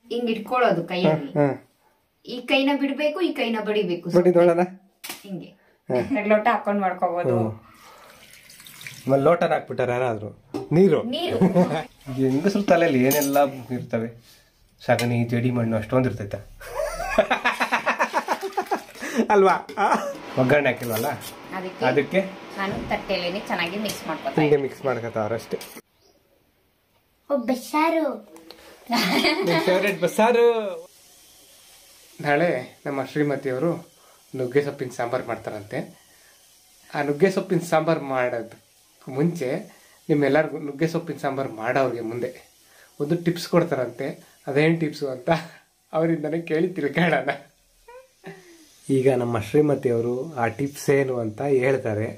ಹಿಂಗ್ ಇಟ್ಕೊಳ್ಳೋದು ಕೈಯಲ್ಲಿ ಹಾ ಈ ಕೈನ ಬಿಡ್ಬೇಕು ಈ ಕೈನ ಬಡಿಬೇಕು ನೋಡಿ ನೋಡೋಣ ಹಿಂಗೆ ಎರಡ್ ಲೋಟ ಹಾಕೊಂಡ್ ಮಾಡ್ಕೋಬಹುದು ಆಮೇಲೆ ಲೋಟನ ಹಾಕ್ಬಿಟ್ಟಾರ ಯಾರಾದ್ರು ನೀರು ನೀರು ಹೆಂಗಸ್ರ ತಲೆಯಲ್ಲಿ ಏನೆಲ್ಲ ಇರ್ತವೆ ಸಗಣಿ ಜಡಿ ಮಣ್ಣು ಅಷ್ಟೊಂದು ಇರ್ತೈತ ಅಲ್ವಾ ಆ? ಒಗ್ಗರಣೆ ಹಾಕಿಲ್ವಲ್ಲ ಅದಕ್ಕೆ ಅದಕ್ಕೆ ನಾನು ತಟ್ಟೆಲೇನೆ ಚೆನ್ನಾಗಿ ಮಿಕ್ಸ್ ಮಾಡ್ಕೊತಾ ಹಿಂಗೆ ಮಿಕ್ಸ್ ಮಾಡ್ಕೊತಾವ್ರಷ್ಟೇ ಬಸ್ಸಾರು ಫೇವ್ರೆಟ್ ಬಸ್ಸಾರು ನಾಳೆ ನಮ್ಮ ಶ್ರೀಮತಿಯವರು ನುಗ್ಗೆ ಸೊಪ್ಪಿನ ಸಾಂಬಾರು ಮಾಡ್ತಾರಂತೆ ಆ ನುಗ್ಗೆ ಸೊಪ್ಪಿನ ಸಾಂಬಾರು ಮಾಡೋದಕ್ಕೆ ಮುಂಚೆ ನಿಮ್ಮೆಲ್ಲರಿಗೂ ನುಗ್ಗೆ ಸೊಪ್ಪಿನ ಸಾಂಬಾರು ಮಾಡೋರಿಗೆ ಮುಂದೆ ಒಂದು ಟಿಪ್ಸ್ ಕೊಡ್ತಾರಂತೆ ಅದೇನು ಟಿಪ್ಸು ಅಂತ ಅವರಿಂದನೇ ಕೇಳಿ ತಿಳ್ಕೊಳ್ಳೋಣ ಈಗ ನಮ್ಮ ಶ್ರೀಮತಿಯವರು ಆ ಟಿಪ್ಸ್ ಏನು ಅಂತ ಹೇಳ್ತಾರೆ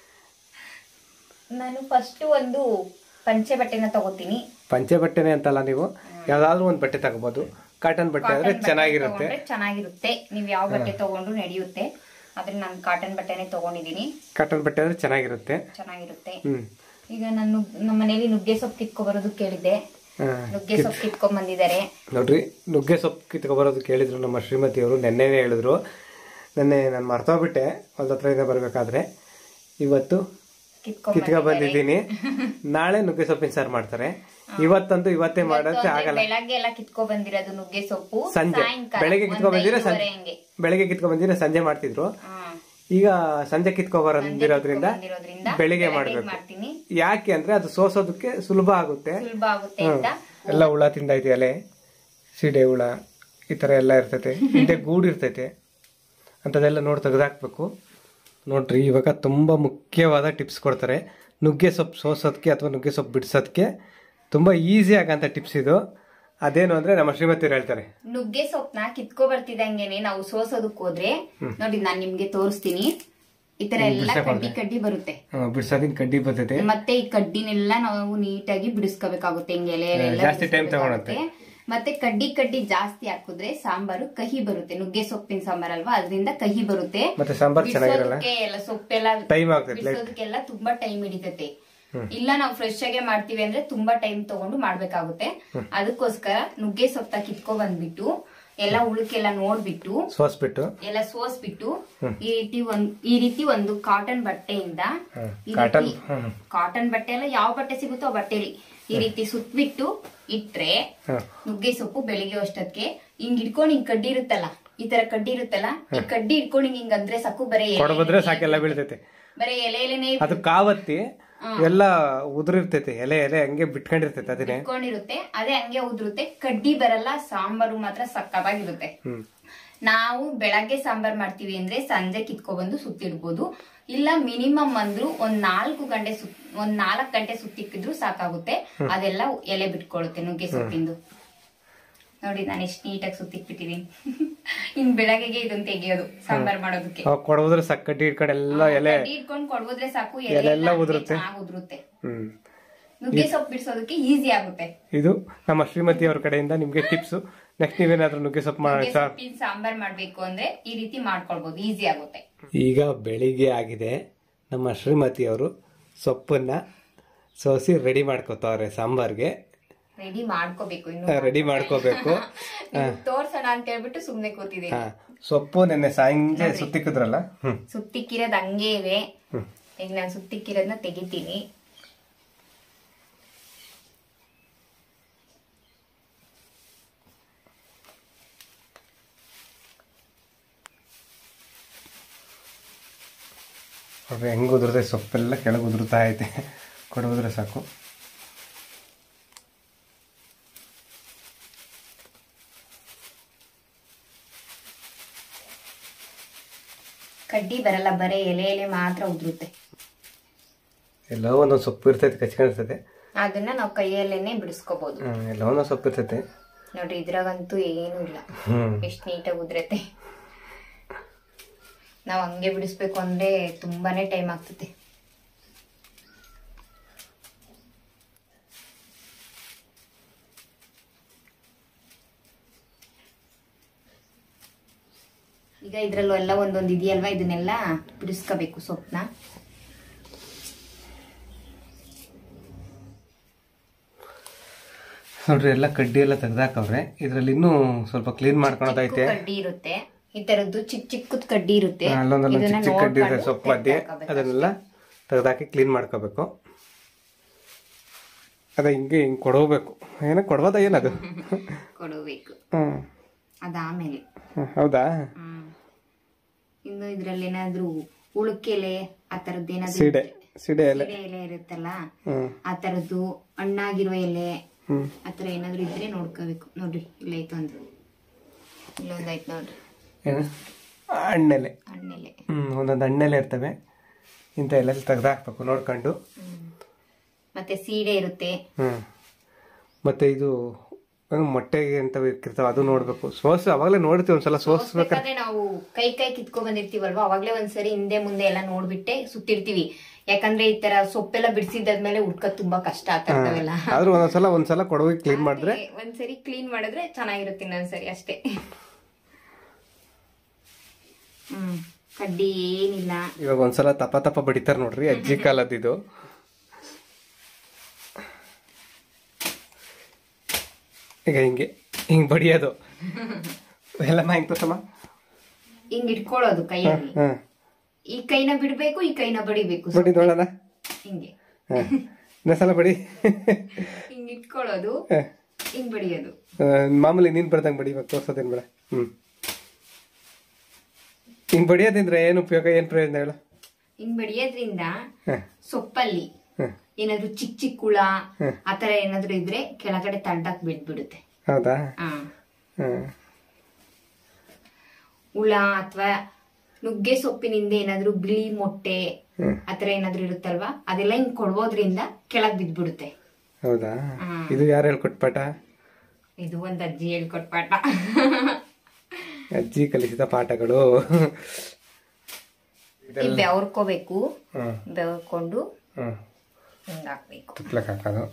ನಾನು ಫಸ್ಟ್ ಒಂದು ಪಂಚೆ ಬಟ್ಟೆನ ತಗೋತೀನಿ ಪಂಚೆ ಬಟ್ಟೆನೆ ಅಂತಲ್ಲ ನೀವು ಯಾವ್ದಾದ್ರು ಒಂದು ಬಟ್ಟೆ ತಗೋಬಹುದು ಕಾಟನ್ ಬಟ್ಟೆ ಆದ್ರೆ ಕಾಟನ್ ಬಟ್ಟೆ ಚೆನ್ನಾಗಿರುತ್ತೆ ತಗೊಂಡ್ರೆ ಚೆನ್ನಾಗಿರುತ್ತೆ ನೀವ್ ಯಾವ ಬಟ್ಟೆ ತಗೊಂಡ್ರು ನಡೆಯುತ್ತೆ ಆದ್ರೆ ನಾನು ಕಾಟನ್ ಬಟ್ಟೆನೆ ತಗೊಂಡಿದೀನಿ ಕಾಟನ್ ಬಟ್ಟೆ ಆದ್ರೆ ಚೆನ್ನಾಗಿರುತ್ತೆ ಚೆನ್ನಾಗಿರುತ್ತೆ ಹ್ಮ್ ಈಗ ನಾನು ನಮ್ಮ ಮನೇಲಿ ನುಗ್ಗೆ ಸೊಪ್ಪು ಕಿತ್ಕೊ ಬರೋದು ಕೇಳಿದ್ದೆ ಆ, ನುಗ್ಗೆ ಸೊಪ್ಪು ಕಿತ್ಕೊಂಡ್ ಬಂದಿದ್ದಾರೆ ನೋಡ್ರಿ ನುಗ್ಗೆ ಸೊಪ್ಪು ಕಿತ್ಕೊಬರೋದು ಕೇಳಿದ್ರು ನಮ್ಮ ಶ್ರೀಮತಿಯವರು ನೆನ್ನೆನೇ ಹೇಳಿದ್ರು ನೆನ್ನೆ ನಾನು ಮರ್ತೋಗ್ಬಿಟ್ಟೆ ಹೊಲ್ದ ಹತ್ರದಿಂದ ಬರಬೇಕಾದ್ರೆ ಇವತ್ತು ಕಿತ್ಕೊಂಡ್ ಕಿತ್ಕೊ ಬಂದಿದ್ದೀನಿ ನಾಳೆ ನುಗ್ಗೆ ಸೊಪ್ಪಿನ ಸಾರು ಮಾಡ್ತಾರೆ ಇವತ್ತಂತೂ ಇವತ್ತೇ ಮಾಡೋಕ್ಕೆ ಆಗಲ್ಲ ಬೆಳಗ್ಗೆ ಎಲ್ಲ ಕಿತ್ಕೊ ಬಂದಿರೋದು ನುಗ್ಗೆ ಸೊಪ್ಪು ಸಂಜೆ ಸಾಯಂಕಾಲ ಬೆಳಗ್ಗೆ ಕಿತ್ಕೊ ಒಂದ್ ಬಂದಿದ್ರೆ ಐದೂವರೆ ಸಂಜೆ ಹಂಗೆ ಬೆಳಗ್ಗೆ ಕಿತ್ಕೊ ಬಂದಿದ್ರೆ ಸಂಜೆ ಮಾಡ್ತಿದ್ರು ಹ್ಮ್. ಈಗ ಸಂಜೆ ಕಿತ್ಕೊ ಬಂದಿರೋದ್ರಿಂದ ಬಂದಿರೋದ್ರಿಂದ ಬೆಳಿಗ್ಗೆ ಬೆಳಗ್ಗೆ ಮಾಡ್ಬೇಕು ಮಾಡ್ತೀನಿ ಯಾಕೆ ಅಂದ್ರೆ ಅದು ಸೋಸೋದಕ್ಕೆ ಸುಲಭ ಆಗುತ್ತೆ ಸುಲಭ ಆಗುತ್ತೆ ಅಂತ ಎಲ್ಲ ಹುಳ ತಿಂದೈತಿ ಎಲೆ ಸೀಡೆ ಹುಳ ಈ ಥರ ಎಲ್ಲ ಇರ್ತೈತೆ ಹಿಂದೆ ಗೂಡು ಇರ್ತೈತೆ ಅಂಥದ್ದೆಲ್ಲ ನೋಡಿ ತೆಗೆದಾಕ್ಬೇಕು ನೋಡ್ರಿ ಇವಾಗ ತುಂಬ ಮುಖ್ಯವಾದ ಟಿಪ್ಸ್ ಕೊಡ್ತಾರೆ ನುಗ್ಗೆ ಸೊಪ್ಪು ಸೋಸೋದಕ್ಕೆ ಅಥವಾ ನುಗ್ಗೆ ಸೊಪ್ಪು ಬಿಡಿಸೋದಕ್ಕೆ ತುಂಬ ಈಸಿ ಆಗಂತ ಟಿಪ್ಸ್ ಇದು ಅದೇನು ಅಂದ್ರೆ ನಮ್ಮ ಶ್ರೀಮತಿಯರು ಹೇಳ್ತಾರೆ ನುಗ್ಗೆ ಸೊಪ್ಪನ್ನ ಕಿತ್ಕೊ ಬರ್ತಿದಂಗೆನೆ ನಾವು ಸೋಸೋದಕ್ ಹೋದ್ರೆ ನೋಡಿ ನಾನ್ ನಿಮ್ಗೆ ತೋರಿಸ್ತೀನಿ ಈ ತರ ಎಲ್ಲ ಕಡ್ಡಿ ಕಡ್ಡಿ ಬರುತ್ತೆ ಬಿಡಿಸೋದಕ್ಕೆ ಕಡ್ಡಿ ಬರ್ತೈತೆ ಮತ್ತೆ ಈ ಕಡ್ಡಿನೆಲ್ಲ ನಾವು ನೀಟಾಗಿ ಬಿಡಿಸ್ಕೋಬೇಕಾಗುತ್ತೆ ಹಿಂಗೆ ಎಲೆ ಎಲೆ ಎಲ್ಲ ಜಾಸ್ತಿ time ತಗೊಳುತ್ತೆ. ಬಿಡಿಸ್ಕೋಬೇಕಾಗುತ್ತೆ. ಮತ್ತೆ ಕಡ್ಡಿ ಕಡ್ಡಿ ಜಾಸ್ತಿ ಹಾಕಿದ್ರೆ ಸಾಂಬಾರು ಕಹಿ ಬರುತ್ತೆ ನುಗ್ಗೆ ಸೊಪ್ಪಿನ ಸಾಂಬಾರ್ ಅಲ್ವಾ ಅದರಿಂದ ಕಹಿ ಬರುತ್ತೆ ಮತ್ತೆ ಸಾಂಬಾರ್ ಚೆನ್ನಾಗಿರಲ್ಲ ಬಿಡ್ಸೋದಕ್ಕೆ ಎಲ್ಲ ಸೊಪ್ಪೆಲ್ಲ ಟೈಮ್ ಆಗ್ತೈತೆ ಬಿಡಿಸೋದಕ್ಕೆಲ್ಲ ತುಂಬಾ ಟೈಮ್ ಹಿಡಿತೈತೆ ಇಲ್ಲ ನಾವು ಫ್ರೆಶ್ ಆಗಿ ಮಾಡ್ತೀವಿ ಅಂದ್ರೆ ತುಂಬಾ ಟೈಮ್ ತಗೊಂಡು ಮಾಡ್ಬೇಕಾಗುತ್ತೆ ಅದಕ್ಕೋಸ್ಕರ ನುಗ್ಗೆ ಸೊಪ್ಪ ಕಿತ್ಕೊ ಬಂದ್ಬಿಟ್ಟು ಎಲ್ಲ ಉಳುಕೆಲ್ಲ ನೋಡ್ಬಿಟ್ಟು ಸೋಸ್ಬಿಟ್ಟು ಎಲ್ಲ ಸೋಸ್ಬಿಟ್ಟು ಈ ರೀತಿ ಒಂದ್ ಈ ರೀತಿ ಒಂದು ಕಾಟನ್ ಬಟ್ಟೆಯಿಂದ ಈ ಕಾಟನ್ ರೀತಿ ಕಾಟನ್ ಬಟ್ಟೆ ಎಲ್ಲ ಯಾವ ಬಟ್ಟೆ ಸಿಗುತ್ತೋ ಆ ಬಟ್ಟೆಲಿ ಈ ರೀತಿ ಸುತ್ಬಿಟ್ಟು ಇಟ್ರೆ ನುಗ್ಗೆ ಸೊಪ್ಪು ಬೆಳಿಗ್ಗೆ ಅಷ್ಟೊತ್ತಿಗೆ ಹಿಂಗ್ ಇಟ್ಕೊಂಡು ಹಿಂಗ್ ಕಡ್ಡಿ ಇರುತ್ತಲ್ಲ ಈ ತರ ಕಡ್ಡಿ ಇರುತ್ತಲ್ಲ ಈ ಕಡ್ಡಿ ಇಟ್ಕೊಂಡು ಹಿಂಗ್ ಹಿಂಗ್ ಅಂದ್ರೆ ಸಾಕು ಬರೀ ಎಲೆ- ಕೊಡಬದ್ರೆ ಸಾಕೆಲ್ಲ ಬೀಳ್ತೈತೆ ಬರೀ ಎಲೆ ಎಲೆನೆ ಅದು ಕಾವತ್ತಿ ಎಲ್ಲ ಉದುರಿರ್ತೈತೆ ಎಲೆ ಎಲೆ ಹಂಗೆ ಬಿಟ್ಕೊಂಡಿರ್ತೈತೆ ಅದನ್ನೇ ಇಟ್ಕೊಂಡಿರುತ್ತೆ ಅದೇ ಹಂಗೆ ಉದುರುತ್ತೆ ಕಡ್ಡಿ ಬರಲ್ಲ ಸಾಂಬಾರು ಮಾತ್ರ ಸಕ್ಕತ್ತಾಗಿರುತ್ತೆ ಹ್ಮ್ ನಾವು ಬೆಳಗ್ಗೆ ಸಾಂಬಾರ್ ಮಾಡ್ತೀವಿ ಅಂದ್ರೆ ಸಂಜೆ ಕಿತ್ಕೊಬಂದು ಸುತ್ತಿಡ್ಬೋದು ಇಲ್ಲ ಮಿನಿಮಮ್ ಅಂದ್ರು ಒಂದ್ ನಾಲ್ಕು ಗಂಟೆ ಸುತ್ ಒಂದ್ ನಾಲ್ಕು ಗಂಟೆ ಸುತ್ತಿಕ್ಕಿದ್ರು ಸಾಕಾಗುತ್ತೆ ಅದೆಲ್ಲ ಎಲೆ ಬಿಟ್ಕೊಳ್ಳುತ್ತೆ ನುಗ್ಗೆ ಸೊಪ್ಪಿಂದು ನೋಡಿ ನಾನು ಎಷ್ಟು ನೀಟಾಗಿ ಸುತ್ತಿಕ್ಬಿಟ್ಟಿದೀನಿ ಇನ್ ಬೆಳಗ್ಗೆಗೆ ಇದನ್ನ ತೆಗಿಯೋದು ಸಾಂಬಾರ್ ಮಾಡೋದಕ್ಕೆ ಅವಾಗ ಕೊಡಬದ್ರೆ ಸಾಕು ಕಡ್ಡಿ ಇಟ್ಕೊಂಡು ಎಲ್ಲ ಎಲೆ ಕಡ್ಡಿ ಇಟ್ಕೊಂಡು ಕೊಡ್ಬೋದ್ರೆ ಸಾಕು ಎಲೆ ಎಲೆ ಎಲ್ಲ ಉದುರುತ್ತೆ. ಚೆನ್ನಾಗಿ ಉದುರುತ್ತೆ ಹ್ಮ್ ನುಗ್ಗೆ ಸೊಪ್ಪು ಬಿಡಿಸೋದಕ್ಕೆ ಈಸಿ ಆಗುತ್ತೆ ಇದು ನಮ್ಮ ಶ್ರೀಮತಿ ಅವ್ರ ಕಡೆಯಿಂದ ನಿಮ್ಗೆ ಟಿಪ್ಸ್ ನೆಕ್ಸ್ಟ್ ನೀವೇನಾದ್ರೂ ನುಗ್ಗೆ ಸೊಪ್ಪು ಮಾಡಿ ನುಗ್ಗೆ ಸೊಪ್ಪಿನ ಸಾಂಬಾರ್ ಮಾಡ್ಬೇಕು ಅಂದ್ರೆ ಈ ರೀತಿ ಮಾಡ್ಕೊಳ್ಬಹುದು ಈಸಿ ಆಗುತ್ತೆ ಈಗ ಬೆಳಿಗ್ಗೆ ಆಗಿದೆ ನಮ್ಮ ಶ್ರೀಮತಿಯವರು ಸೊಪ್ಪನ್ನ ಸೋಸಿ ರೆಡಿ ಮಾಡ್ಕೋತಾವ್ರೆ ಸಾಂಬಾರ್ಗೆ ರೆಡಿ ಮಾಡ್ಕೋಬೇಕು ಇನ್ನು ರೆಡಿ ಮಾಡ್ಕೋಬೇಕು ನಿಮ್ಗ್ ತೋರ್ಸೋಣ ಅಂತ ಹೇಳ್ಬಿಟ್ಟು ಸುಮ್ನೆ ಕೂತಿದ್ದೀನಿ ಹಾ ಸೊಪ್ಪು ನೆನ್ನೆ ಸಂಜೆ ಸುತ್ತಿಕ್ಕಿದ್ರಲ್ಲ ಹ್ಮ್ ಸುತ್ತಿಕ್ಕಿರೋದ್ ಹಂಗೆ ಇವೆ ಈಗ ನಾನು ಸುತ್ತಿಕ್ಕಿರೋದನ್ನ ತೆಗಿತೀನಿ ನೋಡ್ರಿ ಹೆಂಗ್ ಉದುರುತ್ತೆ ಸೊಪ್ಪೆಲ್ಲ ಕೆಳಗೆ ಉದುರುತ್ತಾ ಐತೆ ಕೊಡೋದ್ರೆ ಸಾಕು ಕಡ್ಡಿ ಬರಲ್ಲ ಬರೇ ಎಲೆ ಎಲೆ ಮಾತ್ರ ಉದುರುತ್ತೆ ಎಲ್ಲೋ ಒಂದೊಂದು ಸೊಪ್ಪು ಇರ್ತೈತೆ ಕಚ್ಕೊಂಡಿರ್ತೈತೆ ಅದನ್ನ ನಾವು ಕೈಯಲ್ಲೇನೆ ಬಿಡಿಸ್ಕೋಬಹುದು ಹ್ಮ್ ಎಲ್ಲೋ ಒಂದೊಂದು ಸೊಪ್ಪು ಇರ್ತೈತೆ ನೋಡ್ರಿ ಇದ್ರಾಗಂತೂ ಏನು ಇಲ್ಲ ಹ್ಮ್ ಎಷ್ಟು ನೀಟಾಗಿ ಉದುರತ್ತೆ ನಾವು ಹಂಗೆ ಬಿಡಿಸ್ಬೇಕು ಅಂದ್ರೆ ತುಂಬಾನೇ ಟೈಮ್ ಆಗ್ತದೆ ಈಗ ಇದ್ರಲ್ಲೂ ಎಲ್ಲ ಒಂದೊಂದು ಇದೆಯಲ್ವಾ ಇದನ್ನೆಲ್ಲ ಬಿಡಿಸ್ಕೋಬೇಕು ಸೊಪ್ಪನ್ನ ನೋಡ್ರಿ ಎಲ್ಲ ಕಡ್ಡಿ ಎಲ್ಲ ತೆಗ್ದಾಕವ್ರೆ ಇದ್ರಲ್ಲಿ ಇನ್ನೂ ಸ್ವಲ್ಪ ಕ್ಲೀನ್ ಮಾಡ್ಕೊಳೋದೈತೆ ಕಡ್ಡಿ ಇರುತ್ತೆ ಈ ತರದ್ದು ಚಿಕ್ಕ ಚಿಕ್ಕದ್ ಕಡ್ಡಿ ಇರುತ್ತೆ ಅಲ್ಲೊಂದಲ್ಲ ಇದನ್ನ ಚಿಕ್ಕ ಚಿಕ್ಕ ಕಡ್ಡಿ ಇದೆ ನೋಡ್ಕೊಂಡು ಸೊಪ್ಪು ಮಧ್ಯೆ ತೆಗ್ದಾಕಬೇಕು. ಅದನ್ನೆಲ್ಲ ತೆಗ್ದಾಕಿ ಕ್ಲೀನ್ ಮಾಡ್ಕೋಬೇಕು ಅದ ಹಿಂಗೆ ಹಿಂಗೆ ಕೊಡೋಬೇಕು ಏನೋ ಕೊಡ್ಬೋದ ಏನದು ಕೊಡಬೇಕು ಹ್ಮ್ ಅದಾಮೇಲೆ ಹ್ಮ್, ಹೌದಾ ಹ್ಮ್. ಇನ್ನು ಇದ್ರಲ್ಲಿ ಏನಾದ್ರು ಉಳುಕೆಲೆ ಆ ತರದ್ದು ಏನಾದ್ರು ಸೀಡೆ ಸೀಡೆ ಎಲೆ ಸೀಡೆ ಎಲೆ ಇರುತ್ತಲ್ಲ ಹ್ಮ್ ಆ ತರದ್ದು ಹಣ್ಣಾಗಿರೋ ಎಲೆ ಹ್ಮ್ ಆ ತರ ಏನಾದ್ರು ಇದ್ರೆ ನೋಡ್ಕೋಬೇಕು ನೋಡ್ರಿ ಇಲ್ಲೈತೆ ಒಂದು ಇಲ್ಲೊಂದೈತೆ ನೋಡ್ರಿ ಏನು ಹಣ್ಣೆಲೆ ಹಣ್ಣೆಲೆ ಹ್ಮ್ ಒಂದೊಂದು ಹಣ್ಣೆಲೆ ಇರ್ತವೆ ಇಂಥ ಎಲ್ಲ ತೆಗ್ದಾಕ್ಬೇಕು ನೋಡ್ಕೊಂಡು ಹ್ಮ್. ಮತ್ತೆ ಸೀಡೆ ಇರುತ್ತೆ ಹ್ಮ್ ಮತ್ತೆ ಇದು ಏನು ಮೊಟ್ಟೆಗೆ ಅಂತ ಇರ್ತಾವ ಅದು ನೋಡ್ಬೇಕು ಸೋಸ್ ಅವಾಗಲೇ ನೋಡ್ತೀವಿ ಒಂದ್ಸಲ ಸೋಸ್ ಬೇಕಾದ್ರೆ ನಾವು ಕೈ ಕೈ ಕಿತ್ಕೊ ಬಂದಿರ್ತೀವಲ್ವಾ ಅವಾಗ್ಲೇ ಒಂದ್ಸರಿ ಹಿಂದೆ ಮುಂದೆ ಎಲ್ಲ ನೋಡ್ಬಿಟ್ಟೆ ಸುತ್ತಿರ್ತೀವಿ ಯಾಕಂದ್ರೆ ಈ ತರ ಸೊಪ್ಪೆಲ್ಲ ಬಿಡಿಸಿದಾದ್ಮೇಲೆ ಹುಡ್ಕದ್ ತುಂಬಾ ಕಷ್ಟ ಆಗ್ತಾವೆಲ್ಲ ಆದ್ರೂ ಒಂದೊಂದ್ಸಲ ಒಂದ್ಸಲ ಕೊಡೋಗಿ ಕ್ಲೀನ್ ಮಾಡಿದ್ರೆ ಒಂದ್ಸರಿ ಕ್ಲೀನ್ ಮಾಡಿದ್ರೆ ಚೆನ್ನಾಗಿರುತ್ತೆ ಇನ್ನೊಂದ್ಸರಿ ಅಷ್ಟೇ ಹ್ಮ್ ಕಡ್ಡಿ ಏನಿಲ್ಲ ಇವಾಗ ಒಂದ್ಸಲ ತಪ ತಪ ಬಡಿತಾರ ನೋಡ್ರಿ ಅಜ್ಜಿ ಕಾಲದಿದು ಈಗ ಹಿಂಗೆ ಹಿಂಗ್ ಬಡಿಯೋದು ಎಲ್ಲಮ್ಮ ಹಿಂಗ್ ತೋರ್ಸಮ್ಮ ಹಿಂಗ್ ಇಟ್ಕೊಳ್ಳೋದು ಕೈಯಲ್ಲಿ ಹಾ ಈ ಕೈನ ಬಿಡ್ಬೇಕು ಈ ಕೈನ ಬಡಿಬೇಕು ಬಡಿ ನೋಡೋಣ ಹಿಂಗೆ ಹಾ ಇನ್ನೊಂದ್ಸಲ ಬಡಿ ಹಿಂಗ್ ಇಟ್ಕೊಳ್ಳೋದು ಹಾ. ಹಿಂಗ್ ಬಡಿಯೋದು ಆ, ಮಾಮೂಲಿ ನೀನ್ ಬರ್ದಂಗ್ ಬಡಿ ಇವಾಗ ತೋರ್ಸೋದೇನ್ ಬೇಡ ಹ್ಮ್ ಹಿಂಗ್ ಬಡಿಯೋದ್ರಿಂದ ಏನ್ ಉಪಯೋಗ ಏನ್ ಪ್ರಯೋಜನ ಹೇಳು ಹಿಂಗ್ ಬಡಿಯೋದ್ರಿಂದ ಹ, ಸೊಪ್ಪಲ್ಲಿ ಹ. ಏನಾದ್ರು ಚಿಕ್ಕ ಚಿಕ್ಕ ಹುಳ ಆತರ ಏನಾದ್ರು ಇದ್ರೆ ಕೆಳಗಡೆ ತಡ್ಡಕ್ ಬಿಡ್ಬಿಡುತ್ತೆ ಹೌದಾ ಆ, ಹ್ಮ್ ಹುಳ ಅಥವಾ ನುಗ್ಗೆ ಸೊಪ್ಪಿನಿಂದ ಏನಾದ್ರು ಬಿಳಿ ಮೊಟ್ಟೆ ಹ್ಮ್. ಆತರ ಏನಾದ್ರು ಇರುತ್ತಲ್ವಾ ಅದೆಲ್ಲ ಹಿಂಗ್ ಕೊಡ್ಬೋದ್ರಿಂದ ಕೆಳಗ್ ಬಿದ್ಬಿಡುತ್ತೆ ಹೌದಾ ಹ್ಮ್. ಇದು ಯಾರು ಹೇಳ್ಕೊಟ್ ಪಾಠ ಇದು ಒಂದ್ ಅಜ್ಜಿ ಹೇಳ್ಕೊಟ್ ಪಾಠ ಅಜ್ಜಿ ಕಲಿಸಿದ ಪಾಠಗಳು ಈ ಬೆವರ್ಕೋಬೇಕು ಹ್ಮ್ ಬೆವರ್ಕೊಂಡು ಹ್ಮ್ ಹಿಂಗ್ ಹಾಕ್ಬೇಕು ತುಪ್ಲಕ್ ಹಾಕೋದು